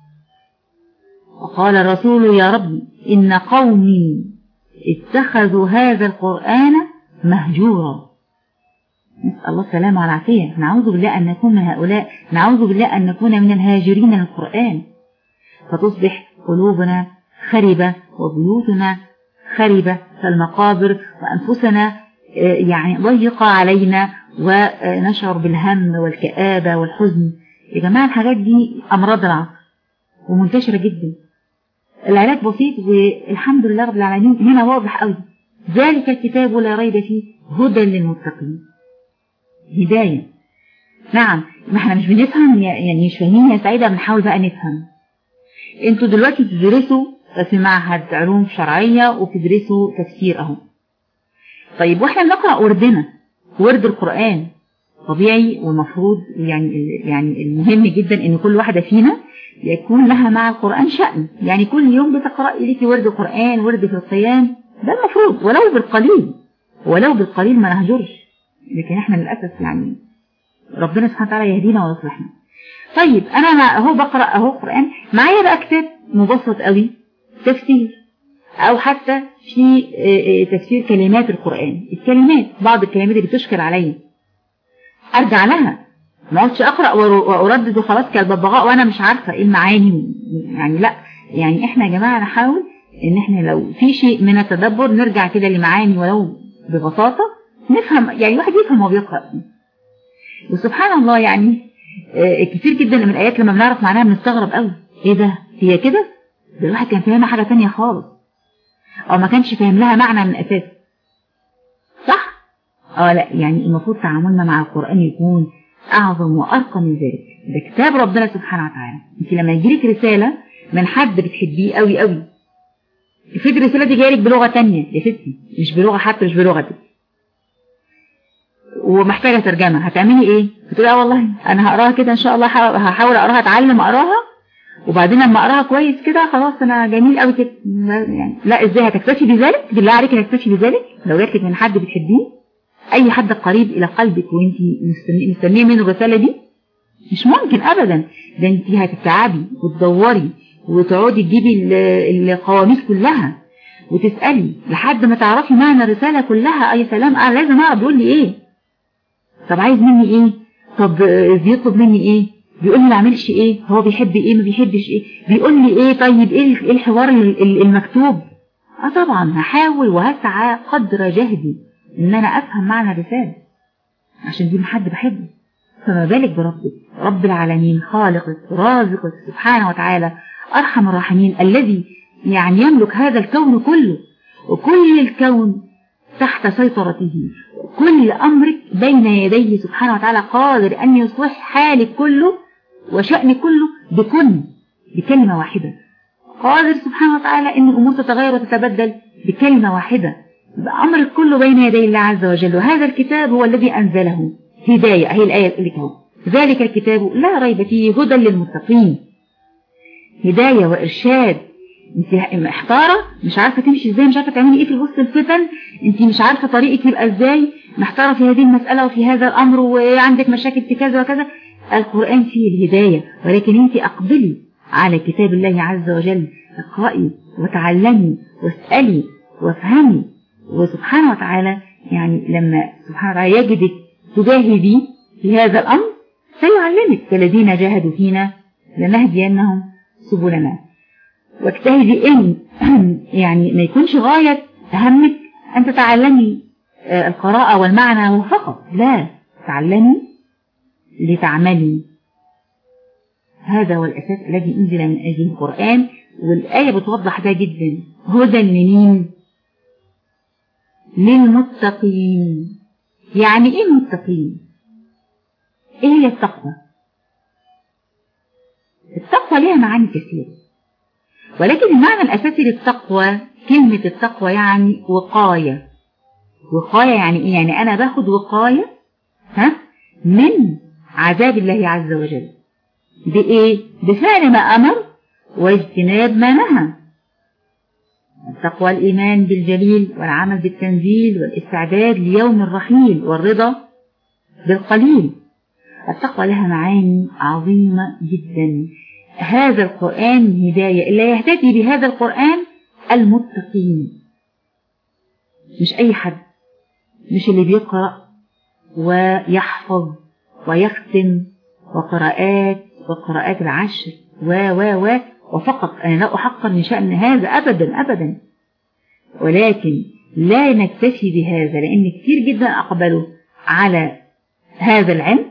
وقال الرسول يا رب إن قومي اتخذوا هذا القرآن مهجورا نسأل الله السلامة والعافية نعوذ بالله أن نكون من هؤلاء نعوذ بالله أن نكون من الهاجرين للقرآن فتصبح قلوبنا خربة وبيوتنا خربة فالمقابر وأنفسنا يعني ضيقة علينا ونشعر بالهم والكآبة والحزن يا جماعة الحاجات دي أمراض العصر ومنتشرة جدا العلاج بسيط والحمد لله رب العالمين هنا واضح قوي ذلك الكتاب لا ريب فيه هدى للمتقين هداية نعم ما احنا مش بنفهم يعني مش فاهمين يا سعيدة بنحاول بقى نفهم انتوا دلوقتي بتدرسوا في معهد علوم شرعية وبتدرسوا تفسير اهو طيب واحنا بنقرأ وردنا ورد القرآن طبيعي والمفروض يعني يعني المهم جدا ان كل واحدة فينا يكون لها مع القرآن شأن يعني كل يوم بتقرأي لك ورد قرآن ورد في القيام ده المفروض ولو بالقليل ولو بالقليل ما نهجرش لكن احنا للأسف يعني ربنا سبحانه وتعالى يهدينا ويصلحنا طيب انا اهو بقرأ اهو قرآن معايا بقى كتاب مبسط قوي تفسير او حتى في تفسير كلمات القرآن الكلمات بعض الكلمات اللي بتشكل عليا ارجع لها ما اقعدش اقرا واردد وخلاص كالببغاء وانا مش عارفه ايه المعاني يعني لا يعني احنا يا جماعه نحاول ان احنا لو في شيء من التدبر نرجع كده لمعاني ولو ببساطه نفهم يعني الواحد يفهم وهو بيقرا وسبحان الله يعني آه كتير جدا من الآيات لما بنعرف معناها بنستغرب قوي ايه ده هي كده ده الواحد كان فاهمها حاجة تانية خالص او ما كانش فاهم لها معنى من الاساس صح اه لا يعني المفروض تعاملنا مع القرآن يكون اعظم وارقى من ذلك ده كتاب ربنا سبحانه وتعالى انت لما يجيلك رسالة من حد بتحبيه قوي قوي افرض الرسالة دي جايلك بلغة تانية يا ستي مش بلغة حتى مش بلغتك ومحتاجة ترجمة هتعملي ايه بتقولي اه والله انا هقراها كده ان شاء الله هحاول اقراها اتعلم اقراها وبعدين لما اقراها كويس كده خلاص انا جميل قوي كده يعني لا ازاي هتكتفي بذلك بالله عليك هتكتفي بذلك لو جاتلك من حد بتحبيه اي حد قريب الى قلبك وانت مستنيه منه الرساله دي مش ممكن ابدا ده انت هتتعبي وتدوري وتقعدي تجيبي القواميس كلها وتسالي لحد ما تعرفي معنى الرساله كلها اي سلام اه لازم اعرف بيقول لي ايه طب عايز مني ايه طب بيطلب مني ايه بيقول لي ما اعملش ايه هو بيحب ايه ما بيحبش ايه بيقول لي ايه طيب ايه الحوار المكتوب اه طبعا هحاول وهسعى قدر جهدي ان انا افهم معنى الرسالة عشان دي حد بحبه فما بالك بربك رب العالمين خالقك رازقك سبحانه وتعالى ارحم الراحمين الذي يعني يملك هذا الكون كله وكل الكون تحت سيطرته كل أمرك بين يديه سبحانه وتعالى قادر أن يصلح حالك كله وشأن كله بكن بكلمة واحدة قادر سبحانه وتعالى أن الأمور تتغير وتتبدل بكلمة واحدة أمرك كله بين يدي الله عز وجل وهذا الكتاب هو الذي أنزله هداية هي الآية اللي كهو ذلك الكتاب لا ريب فيه هدى للمتقين هداية وإرشاد انت محتارة مش عارفة تمشي ازاي مش عارفة تعملي ايه في وسط الفتن انت مش عارفة طريقك يبقى ازاي محتارة في هذه المسألة وفي هذا الامر وعندك مشاكل في كذا وكذا القرآن فيه الهداية ولكن انت اقبلي على كتاب الله عز وجل اقرأي وتعلمي واسألي وافهمي وسبحانه وتعالى يعني لما سبحانه وتعالى يجدك تجاهدي في هذا الامر سيعلمك الذين جاهدوا فينا لنهدينهم سبلنا واجتهدي ان يعني ما يكونش غاية همك ان تتعلمي القراءة والمعنى فقط لا تعلمي لتعملي هذا هو الأساس الذي أنزل من أجل القرآن والآية بتوضح ده جدا هدى لمين للمتقين يعني ايه المتقين ايه هي التقوى التقوى لها معاني كثيرة ولكن المعنى الأساسي للتقوى كلمة التقوى يعني وقاية وقاية يعني إيه؟ يعني أنا باخد وقاية ها من عذاب الله عز وجل بإيه؟ بفعل ما أمر واجتناب ما نهى التقوى الإيمان بالجليل والعمل بالتنزيل والاستعداد ليوم الرحيل والرضا بالقليل التقوى لها معاني عظيمة جدا هذا القرآن هداية اللي يهتدي بهذا القرآن المتقين مش أي حد مش اللي بيقرأ ويحفظ ويختم وقراءات وقراءات العشر و و و وفقط أنا لا أحقر من شأن هذا أبدا أبدا ولكن لا نكتفي بهذا لأن كثير جدا أقبلوا على هذا العلم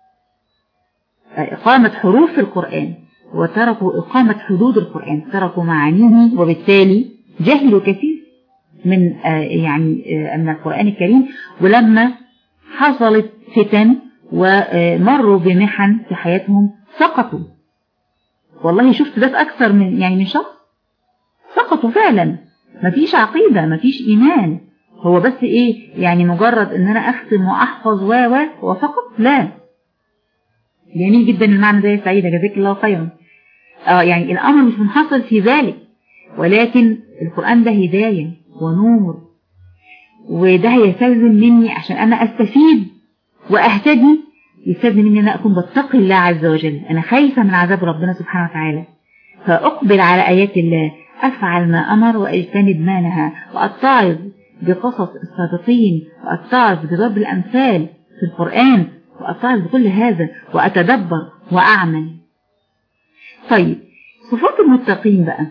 إقامة حروف القرآن وتركوا إقامة حدود القرآن تركوا معانيه وبالتالي جهلوا كثير من يعني من القرآن الكريم ولما حصلت فتن ومروا بمحن في حياتهم سقطوا والله شفت ده في أكثر من يعني من شخص سقطوا فعلا مفيش عقيدة مفيش إيمان هو بس إيه يعني مجرد إن أنا أختم وأحفظ و و وفقط لا جميل جدا المعنى ده يا سعيدة جزاك الله خيرا اه يعني الأمر مش منحصر في ذلك ولكن القرآن ده هداية ونور وده هيستلزم مني عشان أنا أستفيد وأهتدي يستلزم مني أن أكون بتقي الله عز وجل أنا خايفة من عذاب ربنا سبحانه وتعالى فأقبل على آيات الله أفعل ما أمر وأجتنب ما نهى وأتعظ بقصص الصادقين وأتعظ بضرب الأمثال في القرآن وأتعظ بكل هذا وأتدبر وأعمل طيب صفات المتقين بقى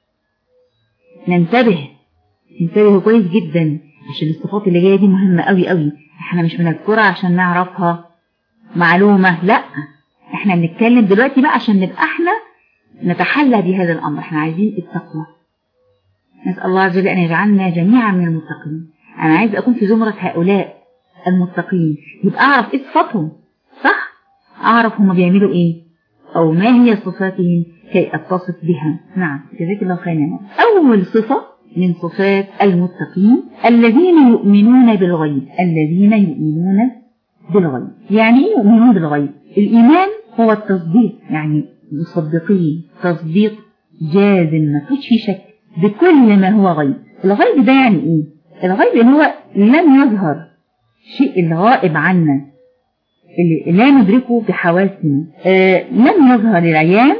ننتبه ننتبه كويس جدا عشان الصفات اللي جايه دي مهمه قوي قوي احنا مش بنذكرها عشان نعرفها معلومه لا احنا بنتكلم دلوقتي بقى عشان نبقى احنا نتحلى بهذا الامر احنا عايزين التقوى نسأل الله عز وجل ان يجعلنا جميعا من المتقين انا عايز اكون في زمرة هؤلاء المتقين يبقى اعرف ايه صفاتهم صح اعرف هم بيعملوا ايه او ما هي صفاتهم كي اتصف بها نعم جزاك الله خيرا اول صفة من صفات المتقين الذين يؤمنون بالغيب الذين يؤمنون بالغيب يعني ايه يؤمنون بالغيب الايمان هو التصديق يعني مصدقين تصديق جازم ما فيش فيه شك بكل ما هو غيب الغيب ده يعني ايه الغيب ان هو لم يظهر شيء الغائب عنا اللي لا ندركه بحواسنا آه لم يظهر العيان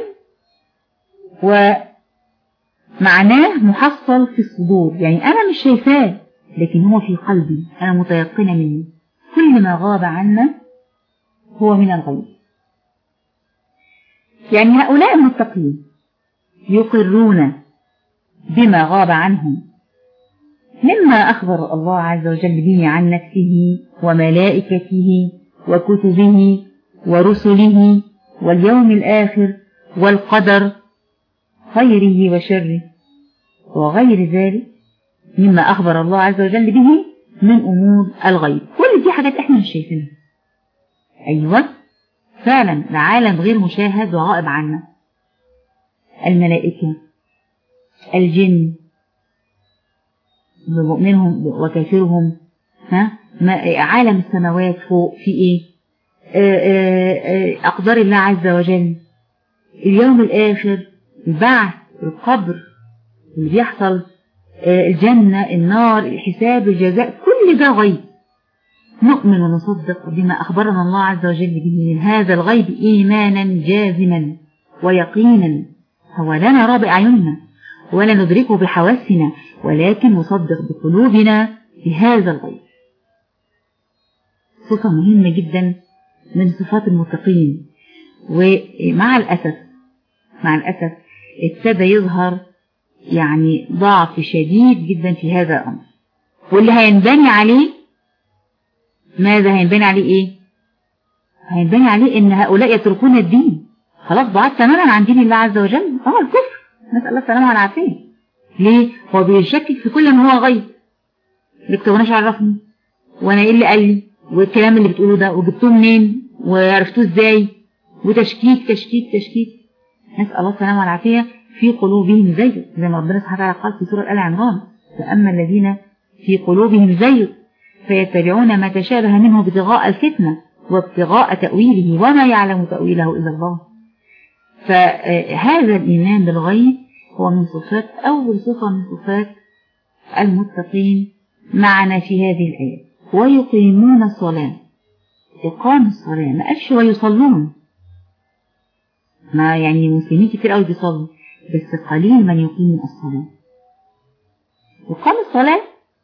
ومعناه محصل في الصدور يعني أنا مش شايفاه لكن هو في قلبي أنا متيقنة منه كل ما غاب عنا هو من الغيب يعني هؤلاء المتقين يقرون بما غاب عنهم مما أخبر الله عز وجل به عن نفسه وملائكته وكتبه ورسله واليوم الآخر والقدر خيره وشره وغير ذلك مما أخبر الله عز وجل به من أمور الغيب كل دي حاجات احنا مش شايفينها أيوة فعلا ده عالم غير مشاهد وغائب عنا الملائكة الجن بمؤمنهم وكافرهم ها ما عالم السماوات فوق في ايه اقدار الله عز وجل اليوم الاخر البعث القبر اللي بيحصل الجنة النار الحساب الجزاء كل ده غيب نؤمن ونصدق بما أخبرنا الله عز وجل به من هذا الغيب إيمانا جازما ويقينا هو لا نرى بأعيننا ولا ندركه بحواسنا ولكن نصدق بقلوبنا بهذا الغيب صفة مهمة جدا من صفات المتقين ومع الأسف مع الأسف ابتدى يظهر يعني ضعف شديد جدا في هذا الأمر واللي هينبني عليه ماذا هينبني عليه ايه هينبني عليه ان هؤلاء يتركون الدين خلاص بعد تماما عن دين الله عز وجل اه الكفر نسأل الله السلامة والعافية ليه هو بيشكك في كل ما هو غيب لك طب عرفني وانا ايه اللي قال لي والكلام اللي بتقوله ده وجبتوه منين وعرفتوه ازاي وتشكيك تشكيك تشكيك نسأل الله السلامة والعافية في قلوبهم زيغ زي ما ربنا سبحانه وتعالى قال في سورة آل عمران فأما الذين في قلوبهم زيغ فيتبعون ما تشابه منه ابتغاء الفتنة وابتغاء تأويله وما يعلم تأويله إلا الله فهذا الإيمان بالغيب هو من صفات أول صفة من صفات المتقين معنا في هذه الآية ويقيمون الصلاة إقام الصلاة ما قالش ويصلون ما يعني المسلمين كتير قوي بيصلوا بس قليل من يقيم الصلاة إقام الصلاة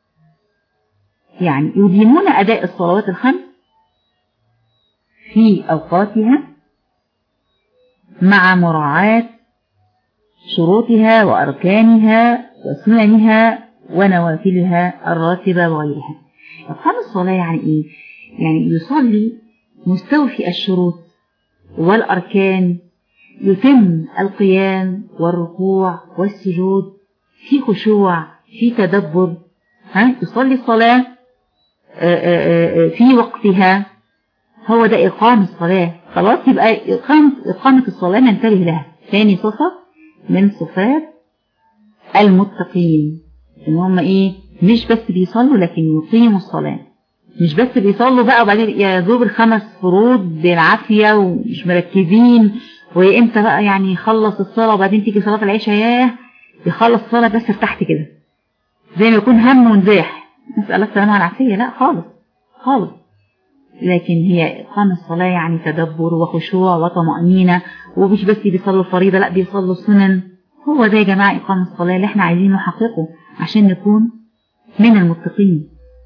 يعني يديمون أداء الصلوات الخمس في أوقاتها مع مراعاة شروطها وأركانها وسننها ونوافلها الراتبة وغيرها إقام الصلاة يعني إيه؟ يعني يصلي مستوفي الشروط والأركان يتم القيام والركوع والسجود في خشوع في تدبر ها يصلي الصلاة في وقتها هو ده إقام الصلاة خلاص يبقى إقامة, إقامة الصلاة ننتبه لها ثاني صفة من صفات المتقين إن هم إيه مش بس بيصلوا لكن يقيموا الصلاة مش بس بيصلوا بقى وبعدين يذوب الخمس فروض بالعافية ومش مركزين وامتى بقى يعني يخلص الصلاة وبعدين تيجي صلاة العشاء ياه يخلص الصلاة بس ارتحت كده زي ما يكون هم ونزاح نسأل الله السلامة والعافية لا خالص خالص لكن هي إقامة الصلاة يعني تدبر وخشوع وطمأنينة ومش بس بيصلوا الفريضة لا بيصلوا السنن هو ده يا جماعة إقامة الصلاة اللي احنا عايزين نحققه عشان نكون من المتقين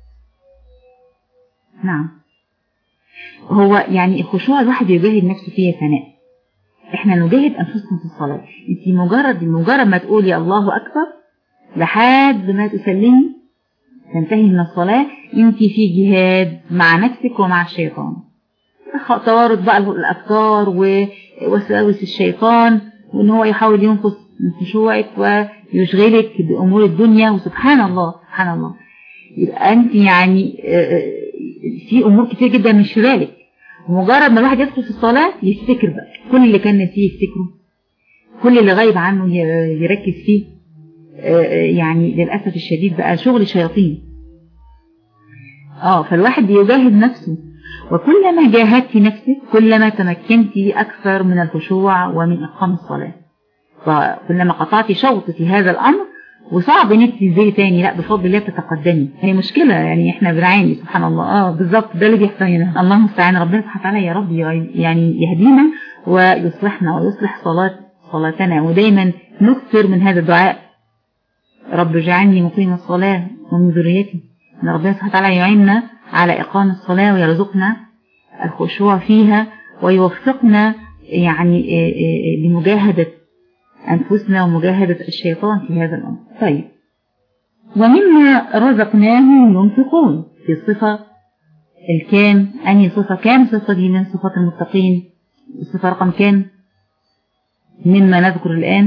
نعم هو يعني الخشوع الواحد يجاهد نفسه فيه ثناء احنا نجاهد انفسنا في الصلاة انت مجرد مجرد ما تقولي الله اكبر لحد ما تسلمي تنتهي من الصلاة انت في جهاد مع نفسك ومع الشيطان توارد بقى الأفكار ووساوس الشيطان وإن هو يحاول ينقص من خشوعك ويشغلك بأمور الدنيا وسبحان الله سبحان الله يبقى أنت يعني في أمور كتير جدا مش في بالك ومجرد ما الواحد يدخل في الصلاة يفتكر بقى كل اللي كان نسيه يفتكره كل اللي غايب عنه يركز فيه يعني للأسف الشديد بقى شغل شياطين اه فالواحد بيجاهد نفسه وكلما جاهدت نفسك كلما تمكنت أكثر من الخشوع ومن إقام الصلاة فكلما قطعت شوط في هذا الأمر وصعب ان انت تنزلي تاني لا بفضل الله تتقدمي هي مشكلة يعني احنا بنعاني سبحان الله اه بالظبط ده اللي بيحصل هنا الله المستعان ربنا سبحانه وتعالى يا رب يعني يهدينا ويصلحنا ويصلح صلاة صلاتنا ودايما نكثر من هذا الدعاء رب اجعلني مقيم الصلاة ومن ذريتي ان ربنا سبحانه وتعالى يعيننا على إقام الصلاة ويرزقنا الخشوع فيها ويوفقنا يعني لمجاهدة أنفسنا ومجاهدة الشيطان في هذا الأمر طيب ومما رزقناهم ينفقون في الصفة الكام أنهي صفة كام صفة دي من صفات المتقين الصفة رقم كام مما نذكر الآن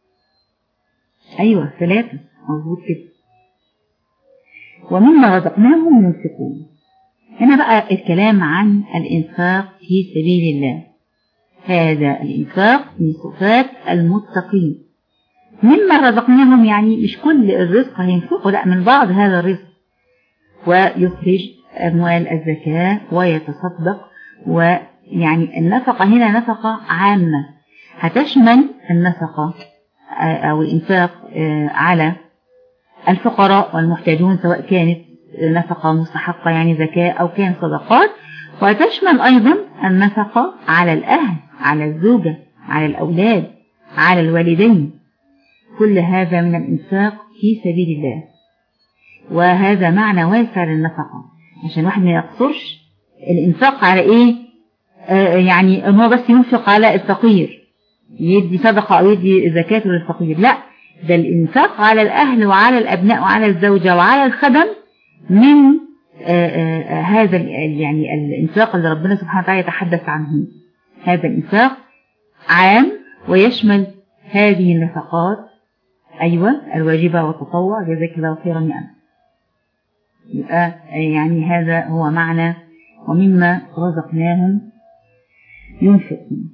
أيوة ثلاثة مظبوط كده ومما رزقناهم ينفقون هنا بقى الكلام عن الإنفاق في سبيل الله هذا الإنفاق من صفات المتقين مما رزقناهم يعني مش كل الرزق هينفقه لا من بعض هذا الرزق ويخرج أموال الزكاة ويتصدق ويعني النفقة هنا نفقة عامة هتشمل النفقة أو الإنفاق على الفقراء والمحتاجون سواء كانت نفقة مستحقة يعني زكاة أو كان صدقات وتشمل أيضا النفقة على الأهل على الزوجة على الأولاد على الوالدين كل هذا من الإنفاق في سبيل الله وهذا معنى واسع للنفقة عشان واحد ما يقصرش الإنفاق على إيه آه يعني أن هو بس ينفق على الفقير يدي صدقة أو يدي زكاة للفقير لا ده الإنفاق على الأهل وعلى الأبناء وعلى الزوجة وعلى الخدم من آآ آآ هذا يعني الإنفاق اللي ربنا سبحانه وتعالى يتحدث عنه هذا الإنفاق عام ويشمل هذه النفقات أيوة الواجبة والتطوع جزاك الله خيرا يا أنا يبقى يعني هذا هو معنى ومما رزقناهم ينفقون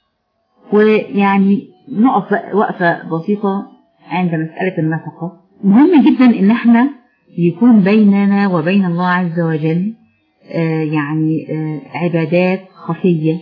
ويعني نقف وقفة بسيطة عند مسألة النفقة مهم جدا ان احنا يكون بيننا وبين الله عز وجل آه يعني آه عبادات خفية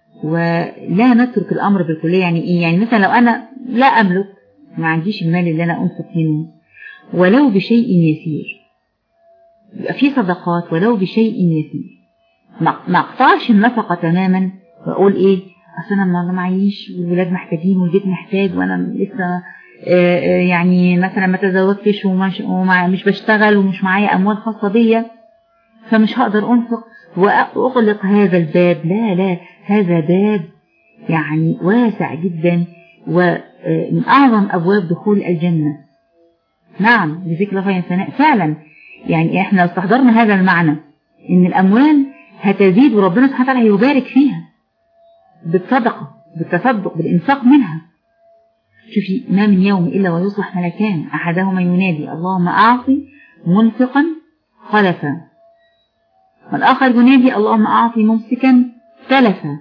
ولا نترك الأمر بالكلية يعني إيه يعني مثلا لو أنا لا أملك ما عنديش المال اللي أنا أنفق منه ولو بشيء يسير يبقى في صدقات ولو بشيء يسير ما أقطعش النفقة تماما وأقول إيه أصل أنا ما معيش والولاد محتاجين والبيت محتاج وأنا لسه يعني مثلا ما تزوجتش ومش, ومش بشتغل ومش معايا أموال خاصة بيا فمش هقدر أنفق وأغلق هذا الباب لا لا هذا باب يعني واسع جدا ومن أعظم أبواب دخول الجنة نعم بذكر الله ثناء فعلا يعني احنا لو استحضرنا هذا المعنى ان الأموال هتزيد وربنا سبحانه وتعالى هيبارك فيها بالصدقة بالتصدق بالإنفاق منها شوفي ما من يوم إلا ويصبح ملكان أحدهما ينادي اللهم أعطي منفقا خلفا والآخر ينادي اللهم أعطي ممسكا تلفا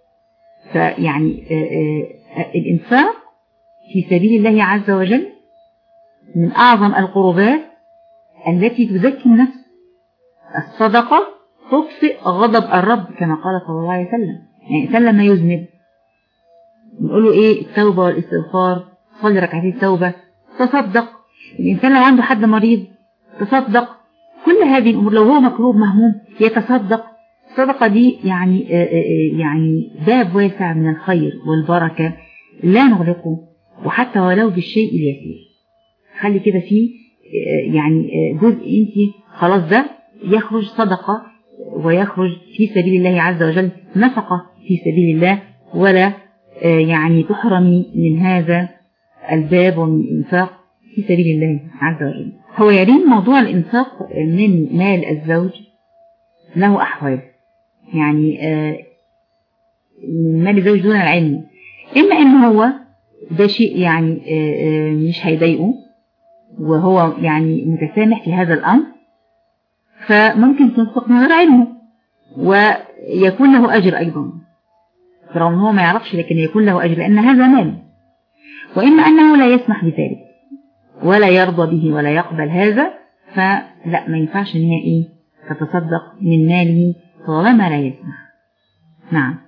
فيعني الإنفاق في سبيل الله عز وجل من أعظم القربات التي تزكي النفس الصدقة تطفئ غضب الرب كما قال صلى الله عليه وسلم يعني الإنسان لما يذنب نقول له إيه التوبة والاستغفار صلي ركعتين التوبة تصدق الإنسان لو عنده حد مريض تصدق كل هذه الأمور لو هو مكروب مهموم يتصدق الصدقة دي يعني يعني باب واسع من الخير والبركة لا نغلقه وحتى ولو بالشيء اليسير خلي كده فيه يعني جزء انت خلاص ده يخرج صدقة ويخرج في سبيل الله عز وجل نفقة في سبيل الله ولا يعني تحرمي من هذا الباب ومن الإنفاق في سبيل الله عز وجل هو يرين موضوع الإنفاق من مال الزوج له أحوال يعني آه من مال الزوج دون العلم إما إن هو ده شيء يعني آه مش هيضايقه وهو يعني متسامح في هذا الأمر فممكن تنفق من غير علمه ويكون له أجر أيضا رغم هو ما يعرفش لكن يكون له أجر لأن هذا مال وإما أنه لا يسمح بذلك ولا يرضى به ولا يقبل هذا فلا ما ينفعش ان هي ايه تتصدق من ماله طالما لا يسمح نعم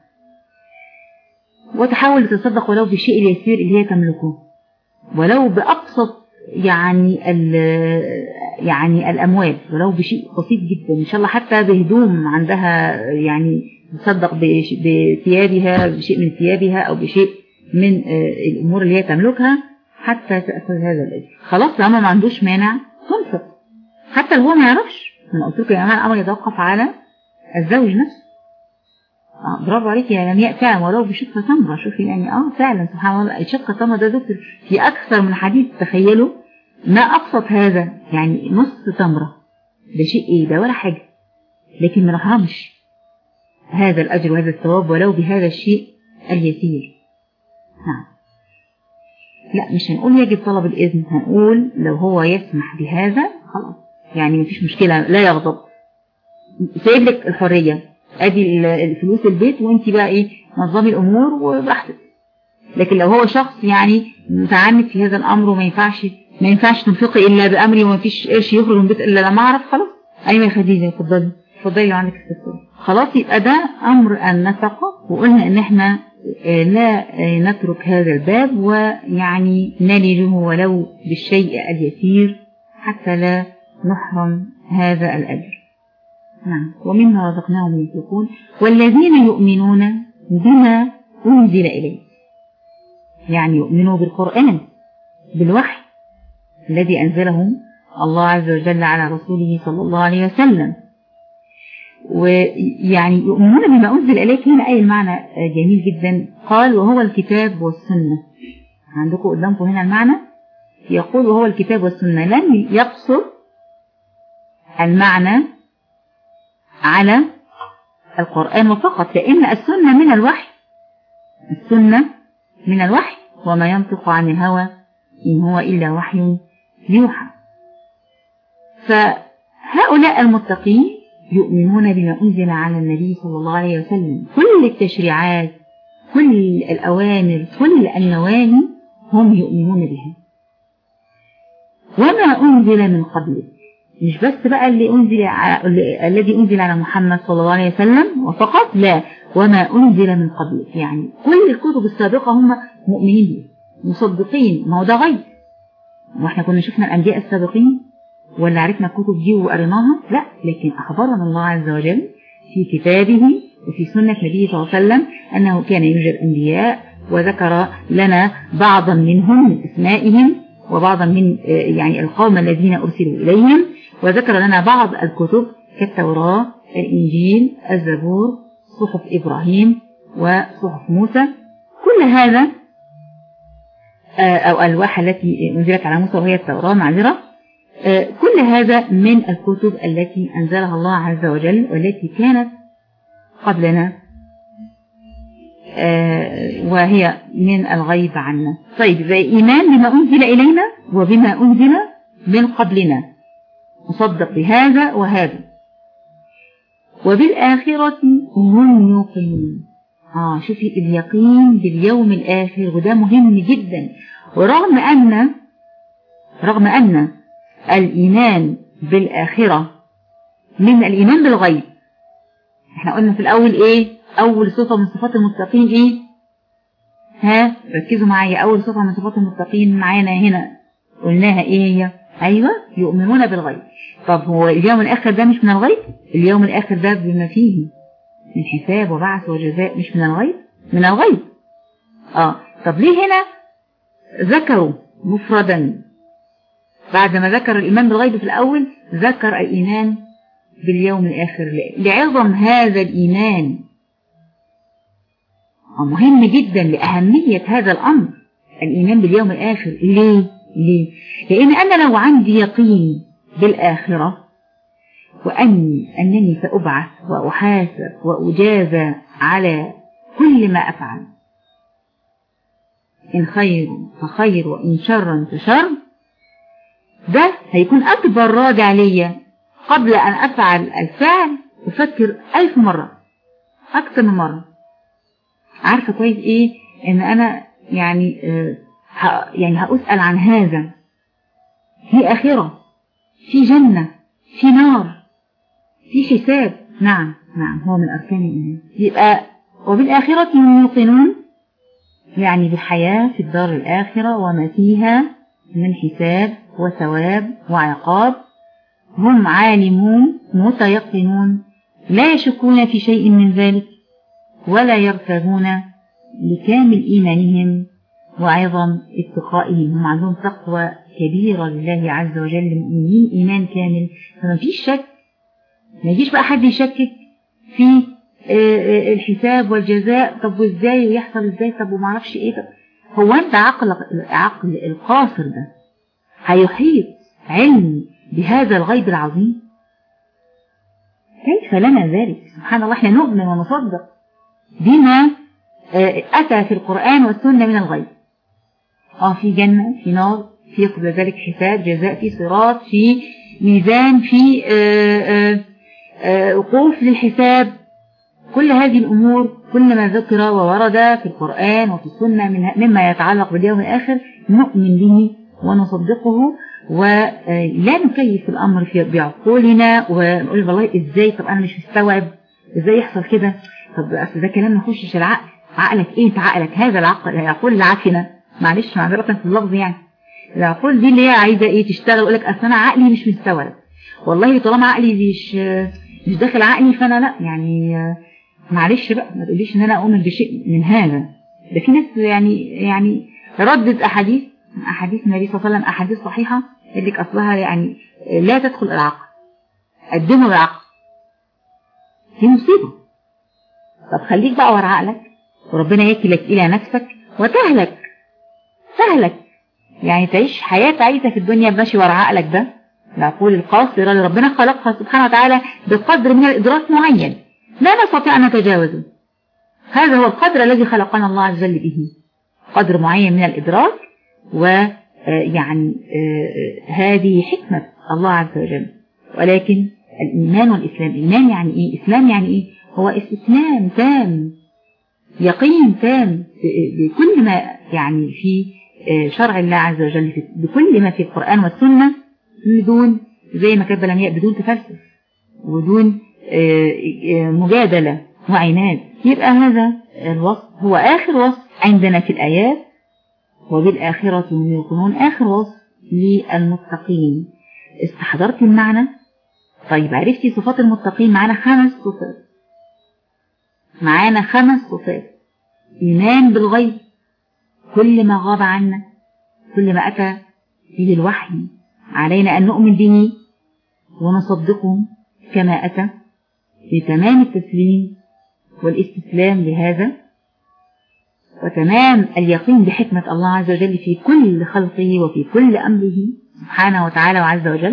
وتحاول تتصدق ولو بالشيء اليسير اللي هي تملكه ولو بأبسط يعني يعني الأموال ولو بشيء بسيط جدا إن شاء الله حتى بهدوم عندها يعني تصدق بثيابها بشيء من ثيابها أو بشيء من الأمور اللي هي تملكها حتى تأخذ هذا الأجر خلاص لما ما عندوش مانع تنفق حتى لو هو ما يعرفش أنا قلت لكم يا جماعة الأمر يتوقف على الزوج نفسه آه برافو عليك يا لمياء فعلا ولو بشق تمرة شوفي يعني اه فعلا سبحان الله الشق تمرة ده دكتور في أكثر من حديث تخيلوا ما أبسط هذا يعني نص تمرة ده شيء إيه ده ولا حاجة لكن ما نحرمش هذا الأجر وهذا الثواب ولو بهذا الشيء اليسير نعم لا مش هنقول يجب طلب الإذن هنقول لو هو يسمح بهذا خلاص يعني مفيش مشكلة لا يغضب سايب لك الحرية ادي الفلوس البيت وانت بقى ايه نظمي الامور وبراحتك لكن لو هو شخص يعني متعنت في هذا الامر وما ينفعش ما ينفعش تنفقي الا بامري وما فيش قرش يخرج من البيت الا لما اعرف خلاص ايوه يا خديجه اتفضلي اتفضلي لو عندك استفسار خلاص يبقى ده امر النفقه وقلنا ان احنا لا نترك هذا الباب ويعني نلجه ولو بالشيء اليسير حتى لا نحرم هذا الأجر نعم ومما رزقناهم ينفقون والذين يؤمنون بما أنزل إليه يعني يؤمنوا بالقرآن بالوحي الذي أنزله الله عز وجل على رسوله صلى الله عليه وسلم ويعني يؤمنون بما أنزل إليك هنا أي المعنى جميل جدا قال وهو الكتاب والسنة عندكم قدامكم هنا المعنى يقول وهو الكتاب والسنة لم يقصر المعنى على القرآن فقط لأن السنة من الوحي السنة من الوحي وما ينطق عن الهوى إن هو إلا وحي يوحى فهؤلاء المتقين يؤمنون بما أنزل على النبي صلى الله عليه وسلم كل التشريعات كل الأوامر كل النواهي هم يؤمنون بها وما أنزل من قبله مش بس بقى اللي أنزل الذي أنزل على محمد صلى الله عليه وسلم وفقط لا وما أنزل من قبله يعني كل الكتب السابقة هم مؤمنين به مصدقين ما هو ده غيب واحنا كنا شفنا الأنبياء السابقين ولا عرفنا الكتب دي وقريناها لا لكن أخبرنا الله عز وجل في كتابه وفي سنة نبيه صلى الله عليه وسلم أنه كان يوجد أنبياء وذكر لنا بعضا منهم من أسمائهم وبعضا من يعني القوم الذين أرسلوا إليهم وذكر لنا بعض الكتب كالتوراة الإنجيل الزبور صحف إبراهيم وصحف موسى كل هذا أو الواح التي أنزلت على موسى وهي التوراة معذرة كل هذا من الكتب التي أنزلها الله عز وجل والتي كانت قبلنا وهي من الغيب عنا طيب إيمان بما أنزل إلينا وبما أنزل من قبلنا مصدق بهذا وهذا وبالآخرة هم يوقنون آه شوفي اليقين باليوم الآخر وده مهم جدا ورغم أن رغم أن الإيمان بالآخرة من الإيمان بالغيب احنا قلنا في الأول إيه أول صفة من صفات المتقين إيه ها ركزوا معايا أول صفة من صفات المتقين معانا هنا قلناها إيه هي أيوة يؤمنون بالغيب طب هو اليوم الآخر ده مش من الغيب اليوم الآخر ده بما فيه من حساب وبعث وجزاء مش من الغيب من الغيب آه طب ليه هنا ذكروا مفردا بعد ما ذكر الإيمان بالغيب في الأول ذكر الإيمان باليوم الآخر لعظم هذا الإيمان مهم جدا لأهمية هذا الأمر الإيمان باليوم الآخر ليه؟ ليه؟ لأن أنا لو عندي يقين بالآخرة وأني أنني سأبعث وأحاسب وأجازى على كل ما أفعل إن خير فخير وإن شر فشر ده هيكون أكبر راجع ليا قبل أن أفعل الفعل أفكر ألف مرة أكثر من مرة عارفة كويس إيه إن أنا يعني آه يعني هأسأل عن هذا في آخرة في جنة في نار في حساب نعم نعم هو من أركان الإيمان يبقى وبالآخرة هم يوقنون يعني بالحياة في الدار الآخرة وما فيها من حساب وثواب وعقاب هم عالمون متيقنون لا يشكون في شيء من ذلك ولا يرتابون لكامل إيمانهم وعظم اتقائهم هم عندهم تقوى كبيرة لله عز وجل مؤمنين إيمان كامل فما فيش شك ما يجيش بقى حد يشكك في الحساب والجزاء طب وازاي ويحصل ازاي طب وما اعرفش ايه طب هو انت عقل عقل القاصر ده هيحيط علم بهذا الغيب العظيم كيف لنا ذلك سبحان الله احنا نؤمن ونصدق بما اتى في القرآن والسنة من الغيب اه في جنة في نار في قبل ذلك حساب جزاء في صراط في ميزان في وقوف للحساب كل هذه الأمور كل ما ذكر وورد في القرآن وفي السنة مما يتعلق باليوم الآخر نؤمن به ونصدقه ولا نكيف الأمر في بعقولنا ونقول والله إزاي طب أنا مش مستوعب إزاي يحصل كده طب أصل ده كلام ما يخشش العقل عقلك إيه أنت عقلك هذا العقل العقول العافنة معلش معذرة في اللفظ يعني العقول دي اللي هي عايزة إيه تشتغل يقول لك أصل أنا عقلي مش مستوعب والله طالما عقلي مش مش داخل عقلي فأنا لا يعني معلش بقى ما تقوليش ان انا اؤمن بشيء من هذا ده في ناس يعني يعني ردت احاديث احاديث النبي صلى الله عليه وسلم احاديث صحيحه يقول لك اصلها يعني لا تدخل العقل قدمه بالعقل دي مصيبه طب خليك بقى ورا عقلك وربنا يكلك الى نفسك وتهلك تهلك يعني تعيش حياه عايزه في الدنيا ماشي ورا عقلك ده العقول القاصره اللي ربنا خلقها سبحانه وتعالى بقدر من الادراك معين لا نستطيع أن نتجاوزه هذا هو القدر الذي خلقنا الله عز وجل به قدر معين من الإدراك ويعني هذه حكمة الله عز وجل ولكن الإيمان والإسلام إيمان يعني إيه إسلام يعني إيه هو استسلام تام يقين تام بكل ما يعني في شرع الله عز وجل بكل ما في القرآن والسنة بدون زي ما كتب الأنبياء بدون تفلسف وبدون مجادلة وعناد يبقى هذا الوصف هو آخر وصف عندنا في الآيات وبالآخرة هم يوقنون آخر وصف للمتقين استحضرت المعنى طيب عرفتي صفات المتقين معانا خمس صفات معانا خمس صفات إيمان بالغيب كل ما غاب عنا كل ما أتى به الوحي علينا أن نؤمن به ونصدقه كما أتى بتمام التسليم والاستسلام لهذا وتمام اليقين بحكمة الله عز وجل في كل خلقه وفي كل أمره سبحانه وتعالى وعز وجل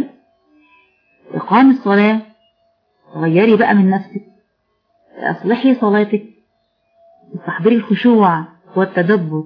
إقام الصلاة غيري بقى من نفسك أصلحي صلاتك استحضري الخشوع والتدبر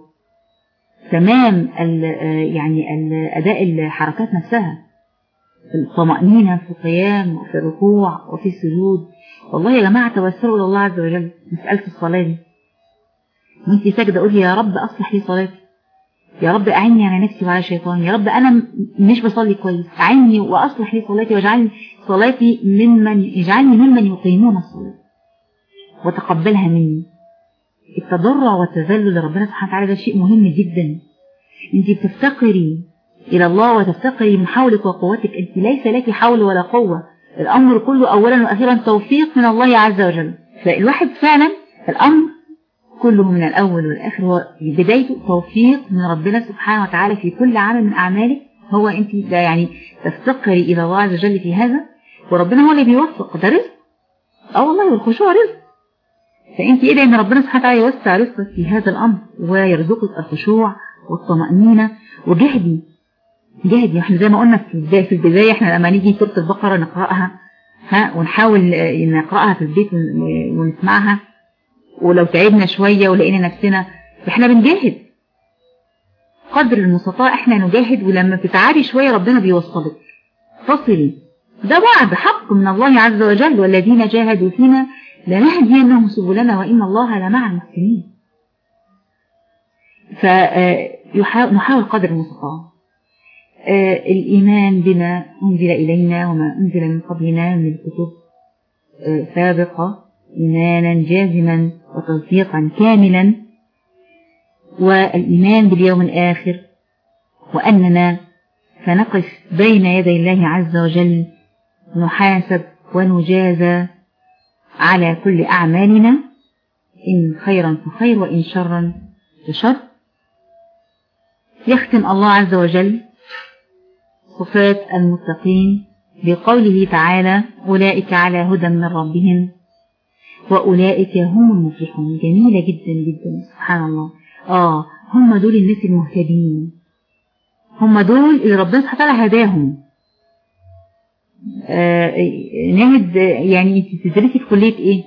تمام ال يعني ال أداء الحركات نفسها الطمأنينة في القيام وفي الركوع وفي السجود والله يا جماعة توسلوا إلى الله عز وجل مسألة الصلاة دي وانت ساجدة قولي يا رب أصلح لي صلاتي يا رب أعني على نفسي وعلى شيطاني يا رب أنا مش بصلي كويس أعني وأصلح لي صلاتي واجعلني صلاتي ممن يجعلني ممن يقيمون الصلاة وتقبلها مني التضرع والتذلل لربنا سبحانه وتعالى ده شيء مهم جدا انت بتفتقري إلى الله وتفتقري من حولك وقوتك أنت ليس لك حول ولا قوة الأمر كله أولا وأخيرا توفيق من الله عز وجل فالواحد فعلا الأمر كله من الأول والآخر هو بدايته توفيق من ربنا سبحانه وتعالى في كل عمل من أعمالك هو أنت لا يعني تفتقري إلى الله عز وجل في هذا وربنا هو اللي بيوفق ده رزق اه والله والخشوع رزق فأنت إيه إن ربنا سبحانه وتعالى يوسع رزقك في هذا الأمر ويرزقك الخشوع والطمأنينة وجهدي جهدي احنا زي ما قلنا في البداية, في البداية احنا لما نيجي سورة البقرة نقرأها ها ونحاول نقرأها في البيت ونسمعها ولو تعبنا شوية ولقينا نفسنا احنا بنجاهد قدر المستطاع احنا نجاهد ولما بتتعبي شوية ربنا بيوصلك تصلي ده وعد حق من الله عز وجل والذين جاهدوا فينا لنهدينهم سبلنا وإن الله لمع المحسنين فنحاول قدر المستطاع الإيمان بما أنزل إلينا وما أنزل من قبلنا من الكتب سابقة إيمانا جازما وتصديقا كاملا والإيمان باليوم الآخر وأننا سنقف بين يدي الله عز وجل نحاسب ونجازى على كل أعمالنا إن خيرا فخير وإن شرا فشر يختم الله عز وجل صفات المتقين بقوله تعالى أولئك على هدى من ربهم وأولئك هم المفلحون جميلة جدا جدا سبحان الله آه هم دول الناس المهتدين هم دول اللي ربنا سبحانه وتعالى هداهم آه ناهد يعني انت تدرسي في كلية ايه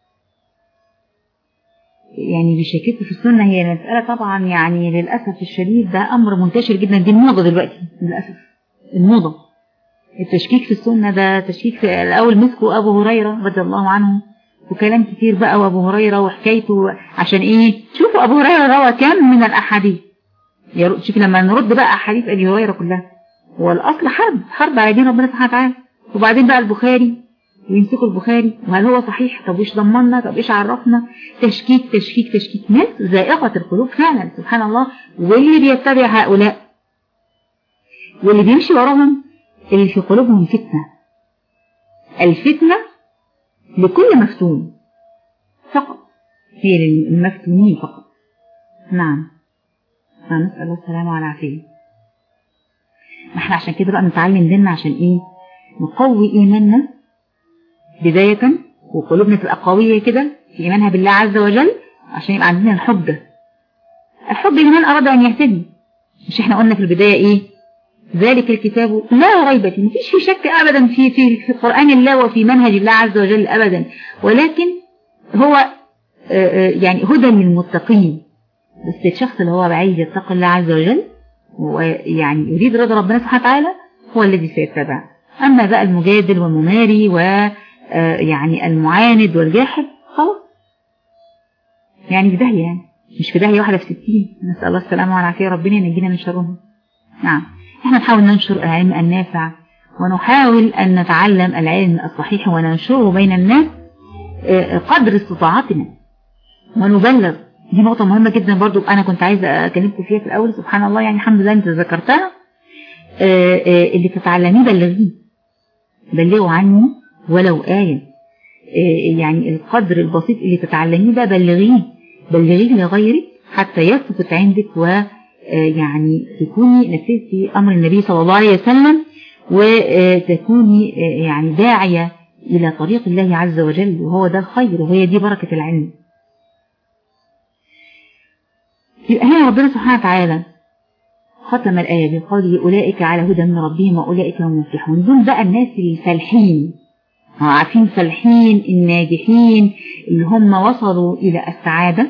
يعني بيشككوا في السنة هي مسألة طبعا يعني للأسف الشديد ده أمر منتشر جدا دي الموضة دلوقتي للأسف الموضة التشكيك في السنة ده تشكيك في الأول مسكوا أبو هريرة رضي الله عنه وكلام كتير بقى وأبو هريرة وحكايته عشان إيه شوفوا أبو هريرة روى كم من الأحاديث شوفي لما نرد بقى أحاديث أبي هريرة كلها والأصل حرب حرب على دين ربنا سبحانه وتعالى وبعدين بقى البخاري ويمسكوا البخاري وهل هو صحيح طب ايش ضمننا طب ايش عرفنا تشكيك تشكيك تشكيك ناس زائغة القلوب فعلا سبحان الله واللي بيتبع هؤلاء واللي بيمشي وراهم اللي في قلوبهم فتنة الفتنة لكل مفتون فقط هي للمفتونين فقط نعم فنسأل الله السلامة والعافية ما احنا عشان كده بقى نتعلم ديننا عشان ايه نقوي ايماننا بداية وقلوبنا تبقى قوية كده في ايمانها بالله عز وجل عشان يبقى عندنا الحب ده الحب لمن اراد ان يهتدي مش احنا قلنا في البداية ايه ذلك الكتاب لا ريب فيه مفيش في شك ابدا في في في قرآن الله وفي منهج الله عز وجل ابدا ولكن هو يعني هدى للمتقين بس الشخص اللي هو عايز يتقي الله عز وجل ويعني يريد رضا ربنا سبحانه وتعالى هو الذي سيتبع أما بقى المجادل والمماري ويعني المعاند والجاحد خلاص يعني في داهية يعني مش في داهية واحدة في ستين نسأل الله السلامة والعافية ربنا ينجينا من شرهم نعم احنا نحاول ننشر العلم النافع ونحاول أن نتعلم العلم الصحيح وننشره بين الناس قدر استطاعتنا ونبلغ دي نقطة مهمة جدا برضو أنا كنت عايزة أكلمكم فيها في الأول سبحان الله يعني الحمد لله أنت ذكرتها اللي تتعلميه بلغيه بلغوا عنه ولو آية يعني القدر البسيط اللي تتعلميه ده بلغيه بلغيه لغيرك حتى يثبت عندك ويعني تكوني نفذتي أمر النبي صلى الله عليه وسلم وتكوني يعني داعية إلى طريق الله عز وجل وهو ده الخير وهي دي بركة العلم يبقى هنا ربنا سبحانه وتعالى ختم الآية بقوله أولئك على هدى من ربهم وأولئك هم المفلحون دول بقى الناس الفالحين عارفين فالحين الناجحين اللي هم وصلوا إلى السعادة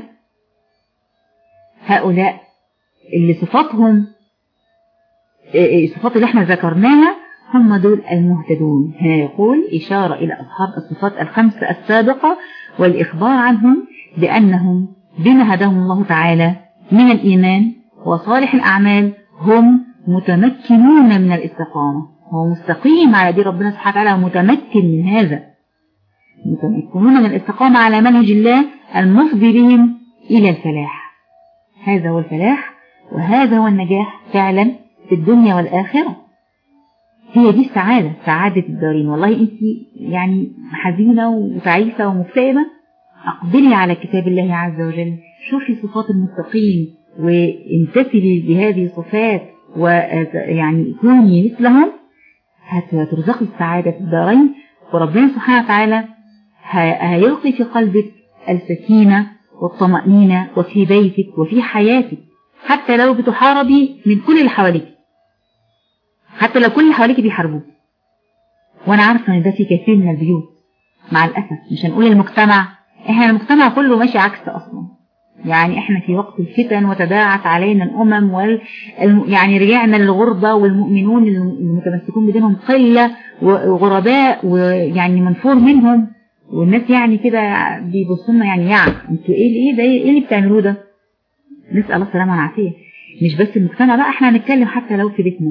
هؤلاء اللي صفاتهم الصفات اللي احنا ذكرناها هم دول المهتدون هنا يقول إشارة إلى أصحاب الصفات الخمسة السابقة والإخبار عنهم بأنهم بما هداهم الله تعالى من الإيمان وصالح الأعمال هم متمكنون من الاستقامة هو مستقيم على دين ربنا سبحانه وتعالى متمكن من هذا متمكنون من الاستقامة على منهج الله المفضي بهم إلى الفلاح هذا هو الفلاح وهذا هو النجاح فعلا في الدنيا والآخرة هي دي السعادة سعادة الدارين والله انت يعني حزينة وتعيسة ومكتئبة أقبلي على كتاب الله عز وجل شوفي صفات المتقين وامتثلي بهذه الصفات ويعني كوني مثلهم هترزقي السعادة في الدارين وربنا سبحانه وتعالى هيلقي في قلبك السكينة والطمأنينة وفي بيتك وفي حياتك حتى لو بتحاربي من كل اللي حواليك حتى لو كل اللي حواليك بيحاربوك وانا عارفة ان ده في كثير من البيوت مع الاسف مش هنقول المجتمع احنا المجتمع كله ماشي عكس اصلا يعني احنا في وقت الفتن وتداعت علينا الامم وال يعني رجعنا للغربة والمؤمنون المتمسكون بدينهم قلة وغرباء ويعني منفور منهم والناس يعني كده بيبصوا لنا يعني يعني انتوا ايه ايه ده ايه اللي بتعملوه ده نسال الله السلامه والعافيه مش بس المجتمع بقى احنا هنتكلم حتى لو في بيتنا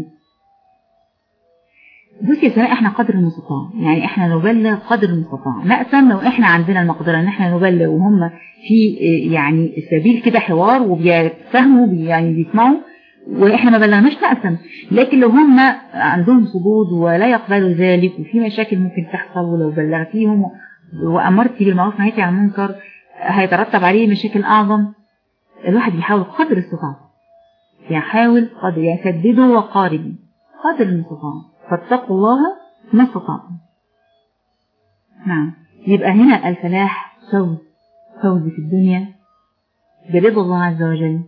بصي يا سناء احنا قدر المستطاع يعني احنا نبلغ قدر المستطاع نقسم لو احنا عندنا المقدرة ان احنا نبلغ وهم في يعني سبيل كده حوار وبيفهموا يعني بيسمعوا واحنا ما بلغناش نقسم لكن لو هم عندهم صدود ولا يقبلوا ذلك وفي مشاكل ممكن تحصل ولو بلغتيهم وامرتي بالمعروف نهيتي عن المنكر هيترتب عليه مشاكل اعظم الواحد يحاول قدر استطاعته يحاول قدر يسددوا وقاربوا قدر المستطاع فاتقوا الله ما استطعتم نعم يبقى هنا الفلاح فوز فوز في الدنيا برضا الله عز وجل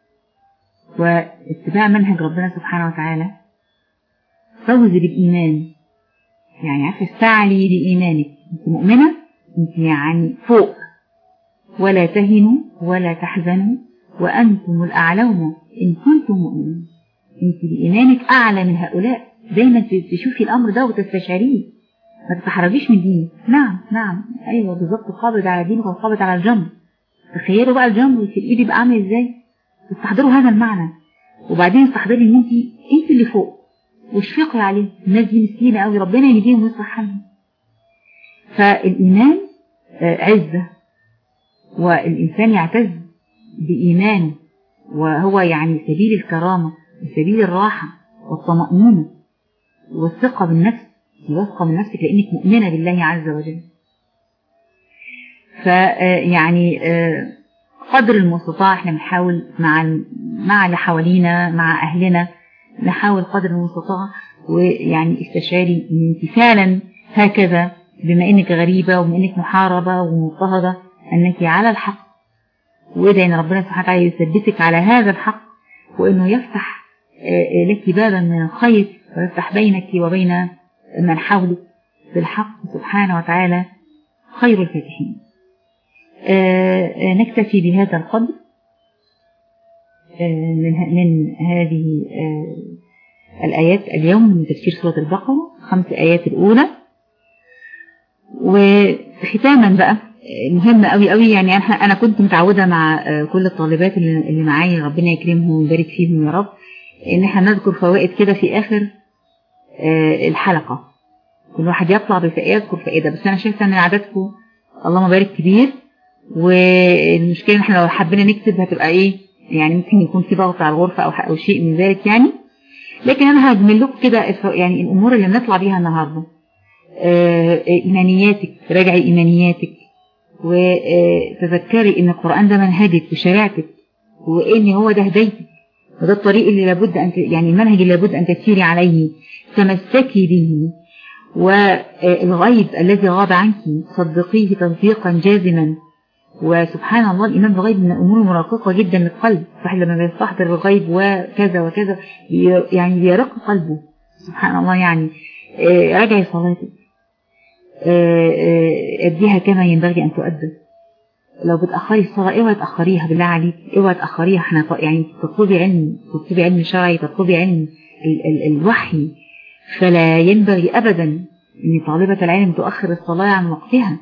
واتباع منهج ربنا سبحانه وتعالى فوز بالإيمان يعني عارفة استعلي بإيمانك انت مؤمنة انت يعني فوق ولا تهنوا ولا تحزنوا وأنتم الأعلون إن كنتم مؤمنين انت بإيمانك أعلى من هؤلاء دايما تشوفي الأمر ده وتستشعريه ما تتحرجيش من دينك نعم نعم أيوة بالظبط قابض على دينك وقابض على الجمر تخيلوا بقى الجمر في الإيد يبقى عامل إزاي تستحضروا هذا المعنى وبعدين استحضري ان انت انت اللي فوق واشفقي عليه الناس دي مسكينه قوي ربنا يهديهم ويصلح حالهم فالايمان عزه والانسان يعتز بايمانه وهو يعني سبيل الكرامه وسبيل الراحه والطمأنينة والثقة بالنفس واثقة من نفسك لأنك مؤمنة بالله عز وجل فيعني قدر المستطاع احنا بنحاول مع مع اللي حوالينا مع أهلنا نحاول قدر المستطاع ويعني استشعري ان انت فعلا هكذا بما انك غريبة وبما انك محاربة ومضطهدة انك على الحق وادعي ان ربنا سبحانه وتعالى يثبتك على هذا الحق وانه يفتح لك بابا من الخير ويفتح بينك وبين من حولك بالحق سبحانه وتعالى خير الفاتحين نكتفي بهذا القدر من من هذه الآيات اليوم من تفسير سورة البقرة خمس آيات الأولى وختاما بقى مهم قوي قوي يعني أنا أنا كنت متعودة مع كل الطالبات اللي معايا ربنا يكرمهم ويبارك فيهم يا رب إن احنا نذكر فوائد كده في آخر الحلقة كل واحد يطلع بيذكر فائدة بس أنا شايفة إن عددكم اللهم بارك كبير والمشكلة إن احنا لو حبينا نكتب هتبقى إيه يعني ممكن يكون في ضغط على الغرفة أو, أو شيء من ذلك يعني لكن أنا هجمل لكم كده يعني الأمور اللي بنطلع بيها النهاردة إيمانياتك راجعي إيمانياتك وتذكري إن القرآن ده منهجك وشريعتك وإن هو ده هدايتك وده الطريق اللي لابد أن يعني المنهج اللي لابد أن تسيري عليه تمسكي به والغيب الذي غاب عنك صدقيه تصديقا جازما وسبحان الله الإيمان بالغيب من الأمور المرققة جدا للقلب الواحد لما بيستحضر الغيب وكذا وكذا يعني بيرق قلبه سبحان الله يعني راجعي صلاتك اديها كما ينبغي أن تؤدى لو بتأخري الصلاة اوعي تأخريها بالله عليك اوعي تأخريها احنا يعني تطلبي علم تطلبي علم شرعي تطلبي علم ال ال الوحي فلا ينبغي أبدا أن طالبة العلم تؤخر الصلاة عن وقتها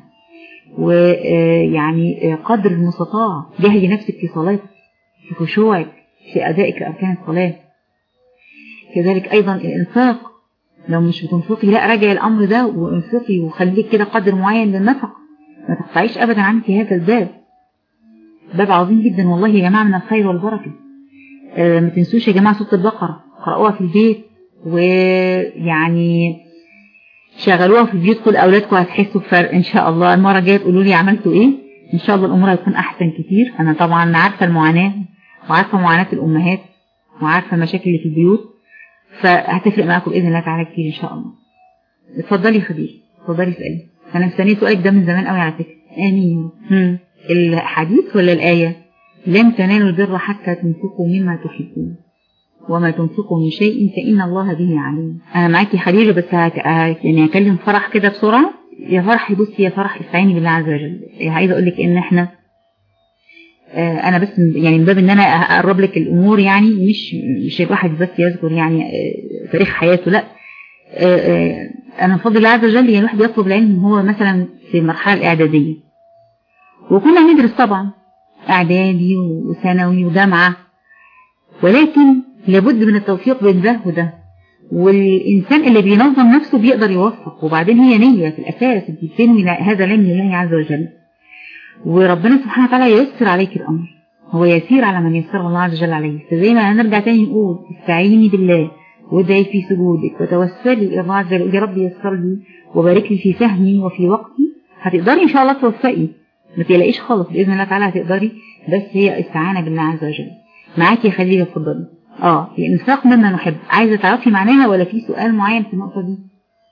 ويعني قدر المستطاع جهدي نفسك في صلاتك في خشوعك في أدائك لأركان الصلاة كذلك أيضا الإنفاق لو مش بتنفقي لا راجعي الأمر ده وانفقي وخليك كده قدر معين للنفق ما تقطعيش أبدا عنك هذا الباب باب عظيم جدا والله يا جماعة من الخير والبركة آه ما تنسوش يا جماعة سورة البقرة قرأوها في البيت ويعني شغلوها في البيوت كل أولادكم هتحسوا بفرق إن شاء الله المرة الجاية تقولوا لي عملتوا إيه إن شاء الله الأمور هتكون أحسن كتير أنا طبعا عارفة المعاناة وعارفة معاناة الأمهات وعارفة المشاكل اللي في البيوت فهتفرق معاكم بإذن الله تعالى كتير إن شاء الله اتفضلي يا خديجة اتفضلي اسألي أنا مستنية سؤالك ده من زمان قوي على فكرة آمين هم. الحديث ولا الآية لن تنالوا البر حتى تنفقوا مما تحبون وما تنفقوا من شيء فإن الله به عليم أنا معاكي خليلة بس هك... يعني هكلم فرح كده بسرعة يا فرح بصي يا فرح استعيني بالله عز وجل عايزة أقول لك إن إحنا انا بس يعني من باب ان انا اقرب لك الامور يعني مش مش الواحد بس يذكر يعني تاريخ حياته لا انا بفضل الله عز وجل يعني الواحد يطلب العلم وهو مثلا في المرحله الاعداديه وكنا ندرس طبعا اعدادي وثانوي وجامعه ولكن لابد من التوفيق بين ده وده والإنسان اللي بينظم نفسه بيقدر يوفق وبعدين هي نية في الأساس انت بتنوي هذا العلم لله عز وجل وربنا سبحانه وتعالى ييسر عليك الأمر هو يسير على من يسر الله عز وجل عليه فزي ما هنرجع تاني نقول استعيني بالله وادعي في سجودك وتوسلي إلى الله عز وجل يا رب يسر لي وبارك لي في فهمي وفي وقتي هتقدري إن شاء الله توفقي ما تقلقيش خالص بإذن الله تعالى هتقدري بس هي استعانة بالله عز وجل معاكي يا خليل اتفضلي اه الانفاق مما نحب عايزة تعرفي معناها ولا في سؤال معين في النقطة دي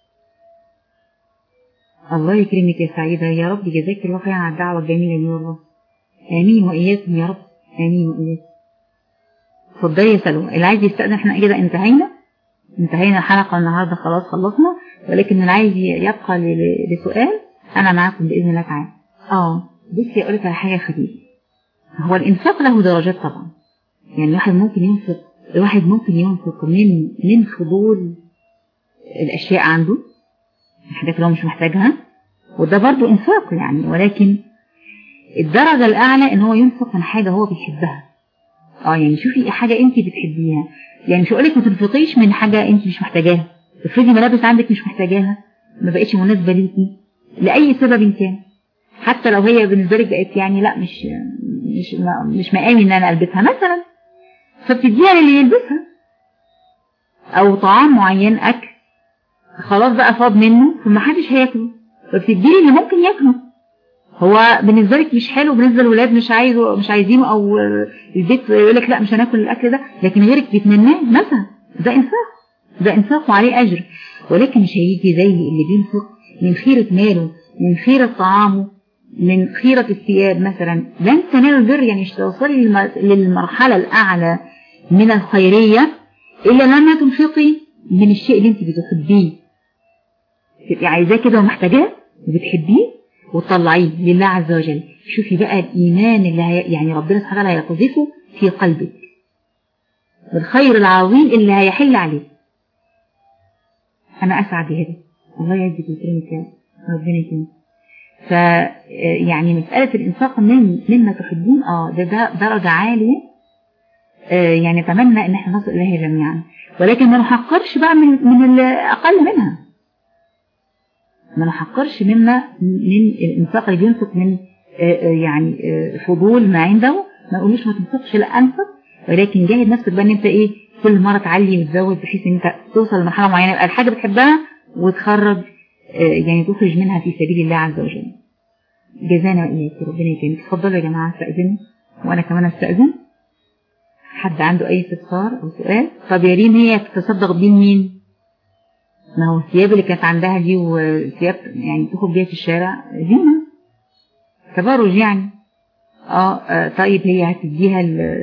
الله يكرمك يا سعيدة يا رب جزاك الله خيرا على الدعوة الجميلة دي والله آمين وإياكم يا رب آمين وإياكم اتفضلي يا سلوى اللي عايز يستأذن احنا كده انتهينا انتهينا الحلقة النهاردة خلاص خلصنا ولكن اللي عايز يبقى لسؤال أنا معاكم بإذن الله تعالى اه بصي أقول لك على حاجة خفيفة هو الإنفاق له درجات طبعا يعني الواحد ممكن ينفق الواحد ممكن ينفق من من فضول الأشياء عنده الحاجات اللي هو مش محتاجها وده برضو إنفاق يعني ولكن الدرجة الأعلى إن هو ينفق من حاجة هو بيحبها اه يعني شوفي حاجة أنت بتحبيها يعني مش هقولك ما تنفقيش من حاجة أنت مش محتاجاها افرضي ملابس عندك مش محتاجاها ما بقتش مناسبة ليكي لأي سبب كان حتى لو هي بالنسبة لك بقت يعني لا مش مش مش مقامي ان انا البسها مثلا فبتديها للي يلبسها او طعام معين اكل خلاص بقى فاض منه فما حدش هياكله فبتديه اللي ممكن ياكله هو بالنسبه لك مش حلو بالنسبه للولاد مش عايزه مش عايزينه او البيت يقول لك لا مش هناكل الاكل ده لكن غيرك بيتمناه مثلا ده انفاق ده انفاق وعليه اجر ولكن مش هيجي زي اللي بينفق من خيره ماله من خيره طعامه من خيرة الثياب مثلا لن تنال البر يعني مش توصلي للمرحلة الأعلى من الخيرية إلا لما تنفقي من الشيء اللي انت بتحبيه تبقي عايزاه كده ومحتاجاه وبتحبيه وتطلعيه لله عز وجل شوفي بقى الإيمان اللي هي يعني ربنا سبحانه وتعالى هيقذفه في قلبك بالخير العظيم اللي هيحل عليه أنا أسعد بهذا الله يجزيك ويكرمك يا ربنا يكرمك ف يعني مسألة الإنفاق من مما تحبون اه ده, ده درجة عالية آه يعني أتمنى إن احنا نصل إليها جميعا ولكن ما نحقرش بقى من من الأقل منها ما نحقرش مما من الإنفاق اللي بينفق من آه يعني آه فضول ما عنده ما نقولوش ما تنفقش لا أنفق ولكن جاهد نفسك بقى إن أنت إيه كل مرة تعلي وتزود بحيث إن أنت توصل لمرحلة معينة يبقى الحاجة بتحبها وتخرج يعني تخرج منها في سبيل الله عز وجل جزانا وإياك ربنا يكرمك اتفضلوا يا جماعة استأذن وأنا كمان استأذن حد عنده أي استفسار أو سؤال طب يا ريم هي تتصدق بين مين ما هو الثياب اللي كانت عندها دي وثياب يعني تخرج بيها في الشارع زينة تبرج يعني اه, آه طيب هي هتديها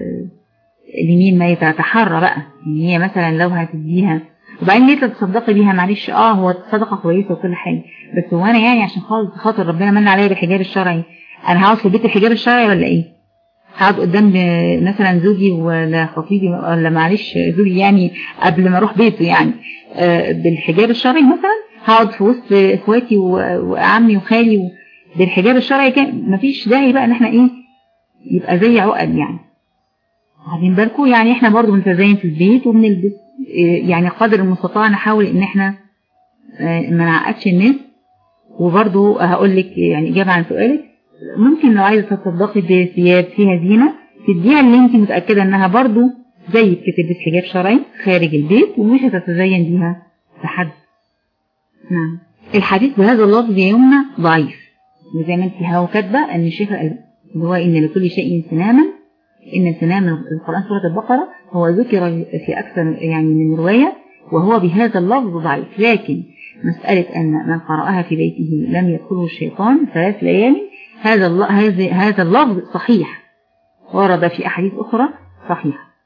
لمين ما يتحرى بقى يعني هي مثلا لو هتديها وبعدين ليه تتصدقي بيها معلش اه هو صدقه كويسه وكل حاجه بس هو انا يعني عشان خاطر ربنا من عليا بالحجاب الشرعي انا هقعد في بيت الحجاب الشرعي ولا ايه هقعد قدام مثلا زوجي ولا خطيبي ولا معلش زوجي يعني قبل ما اروح بيته يعني آه بالحجاب الشرعي مثلا هقعد في وسط اخواتي وعمي وخالي بالحجاب الشرعي كان مفيش داعي بقى ان احنا ايه يبقى زي عقد يعني واخدين بالكم يعني احنا برضو بنتزين في البيت وبنلبس يعني قدر المستطاع نحاول ان احنا ما نعقدش الناس وبرضو هقول لك يعني اجابه عن سؤالك ممكن لو عايزه تتصدقي بثياب فيها زينه تديها اللي انت متاكده انها برضو زيك بتلبس حجاب شرعي خارج البيت ومش هتتزين بيها لحد نعم الحديث بهذا اللفظ يا يمنى ضعيف وزي ما انت هو كاتبه ان الشيخ اللي هو ان لكل شيء سناما إن سنام القرآن سورة البقرة هو ذكر في أكثر يعني من رواية وهو بهذا اللفظ ضعيف لكن مسألة أن من قرأها في بيته لم يدخله الشيطان ثلاث ليالي هذا هذا هذا اللفظ صحيح ورد في أحاديث أخرى صحيحة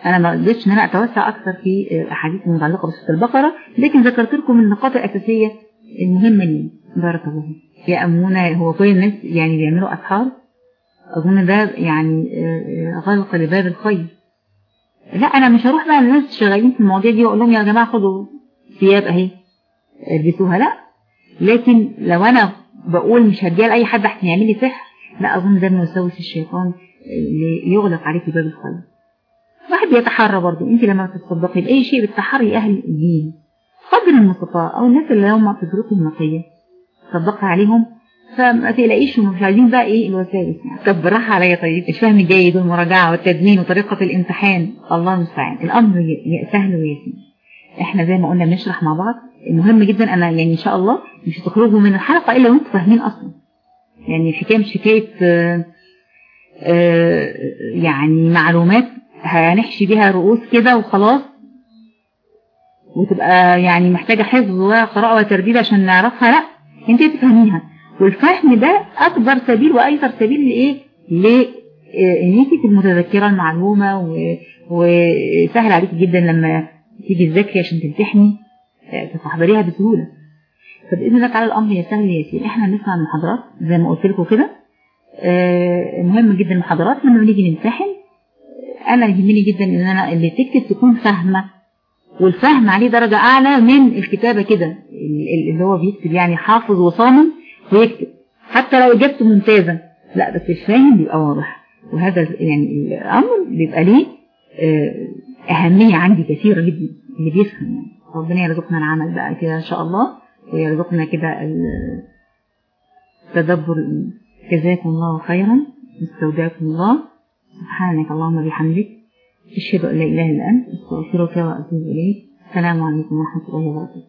انا ما قدرتش ان انا اتوسع اكثر في الاحاديث المتعلقه بسوره البقره لكن ذكرت لكم النقاط الاساسيه المهمه لي بارك الله فيك. يا امونه هو كل الناس يعني بيعملوا اسحار اظن ده يعني غلق لباب الخير لا انا مش هروح بقى للناس شغالين في المواضيع دي واقول لهم يا جماعه خدوا ثياب اهي البسوها لا لكن لو انا بقول مش هديها لاي حد احسن يعمل لي سحر لا اظن ده من وساوس الشيطان اللي يغلق عليك باب الخير واحد بيتحرى برضه انت لما بتتصدقي باي شيء بتحري اهل الدين قدر المستطاع او الناس اللي هم في ظروفهم نقيه تصدقي عليهم فما تقلقيش ومش عايزين بقى ايه الوساوس يعني طب بالراحه عليا طيب الفهم الجيد والمراجعه والتدوين وطريقه الامتحان الله المستعان الامر سهل ويسير احنا زي ما قلنا بنشرح مع بعض المهم جدا انا يعني ان شاء الله مش هتخرجوا من الحلقه الا وانتم فاهمين اصلا يعني الحكايه مش حكايه آآ آآ يعني معلومات هنحشي بيها رؤوس كده وخلاص وتبقى يعني محتاجه حفظ وقراءه وترديد عشان نعرفها لا انت تفهميها والفهم ده اكبر سبيل وايسر سبيل لايه لان انت تبقي متذكره المعلومه وسهل عليك جدا لما تيجي تذاكري عشان تمتحني تستحضريها بسهوله فباذن الله تعالى الامر يسهل يسير احنا بنسمع المحاضرات زي ما قلت لكم كده مهم جدا المحاضرات لما بنيجي نمتحن انا يهمني جدا ان انا اللي تكتب تكون فاهمه والفهم عليه درجه اعلى من الكتابه كده اللي هو بيكتب يعني حافظ وصامم ويكتب حتى لو اجابته ممتازه لا بس الفاهم بيبقى واضح وهذا يعني الامر بيبقى ليه اهميه عندي كثيره جدا اللي بيفهم يعني ربنا يرزقنا العمل بقى كده ان شاء الله ويرزقنا كده التدبر جزاكم الله خيرا استودعكم الله سبحانك اللهم بحمدك أشهد أن لا إله إلا أنت أستغفرك وأتوب إليك السلام عليكم ورحمة الله وبركاته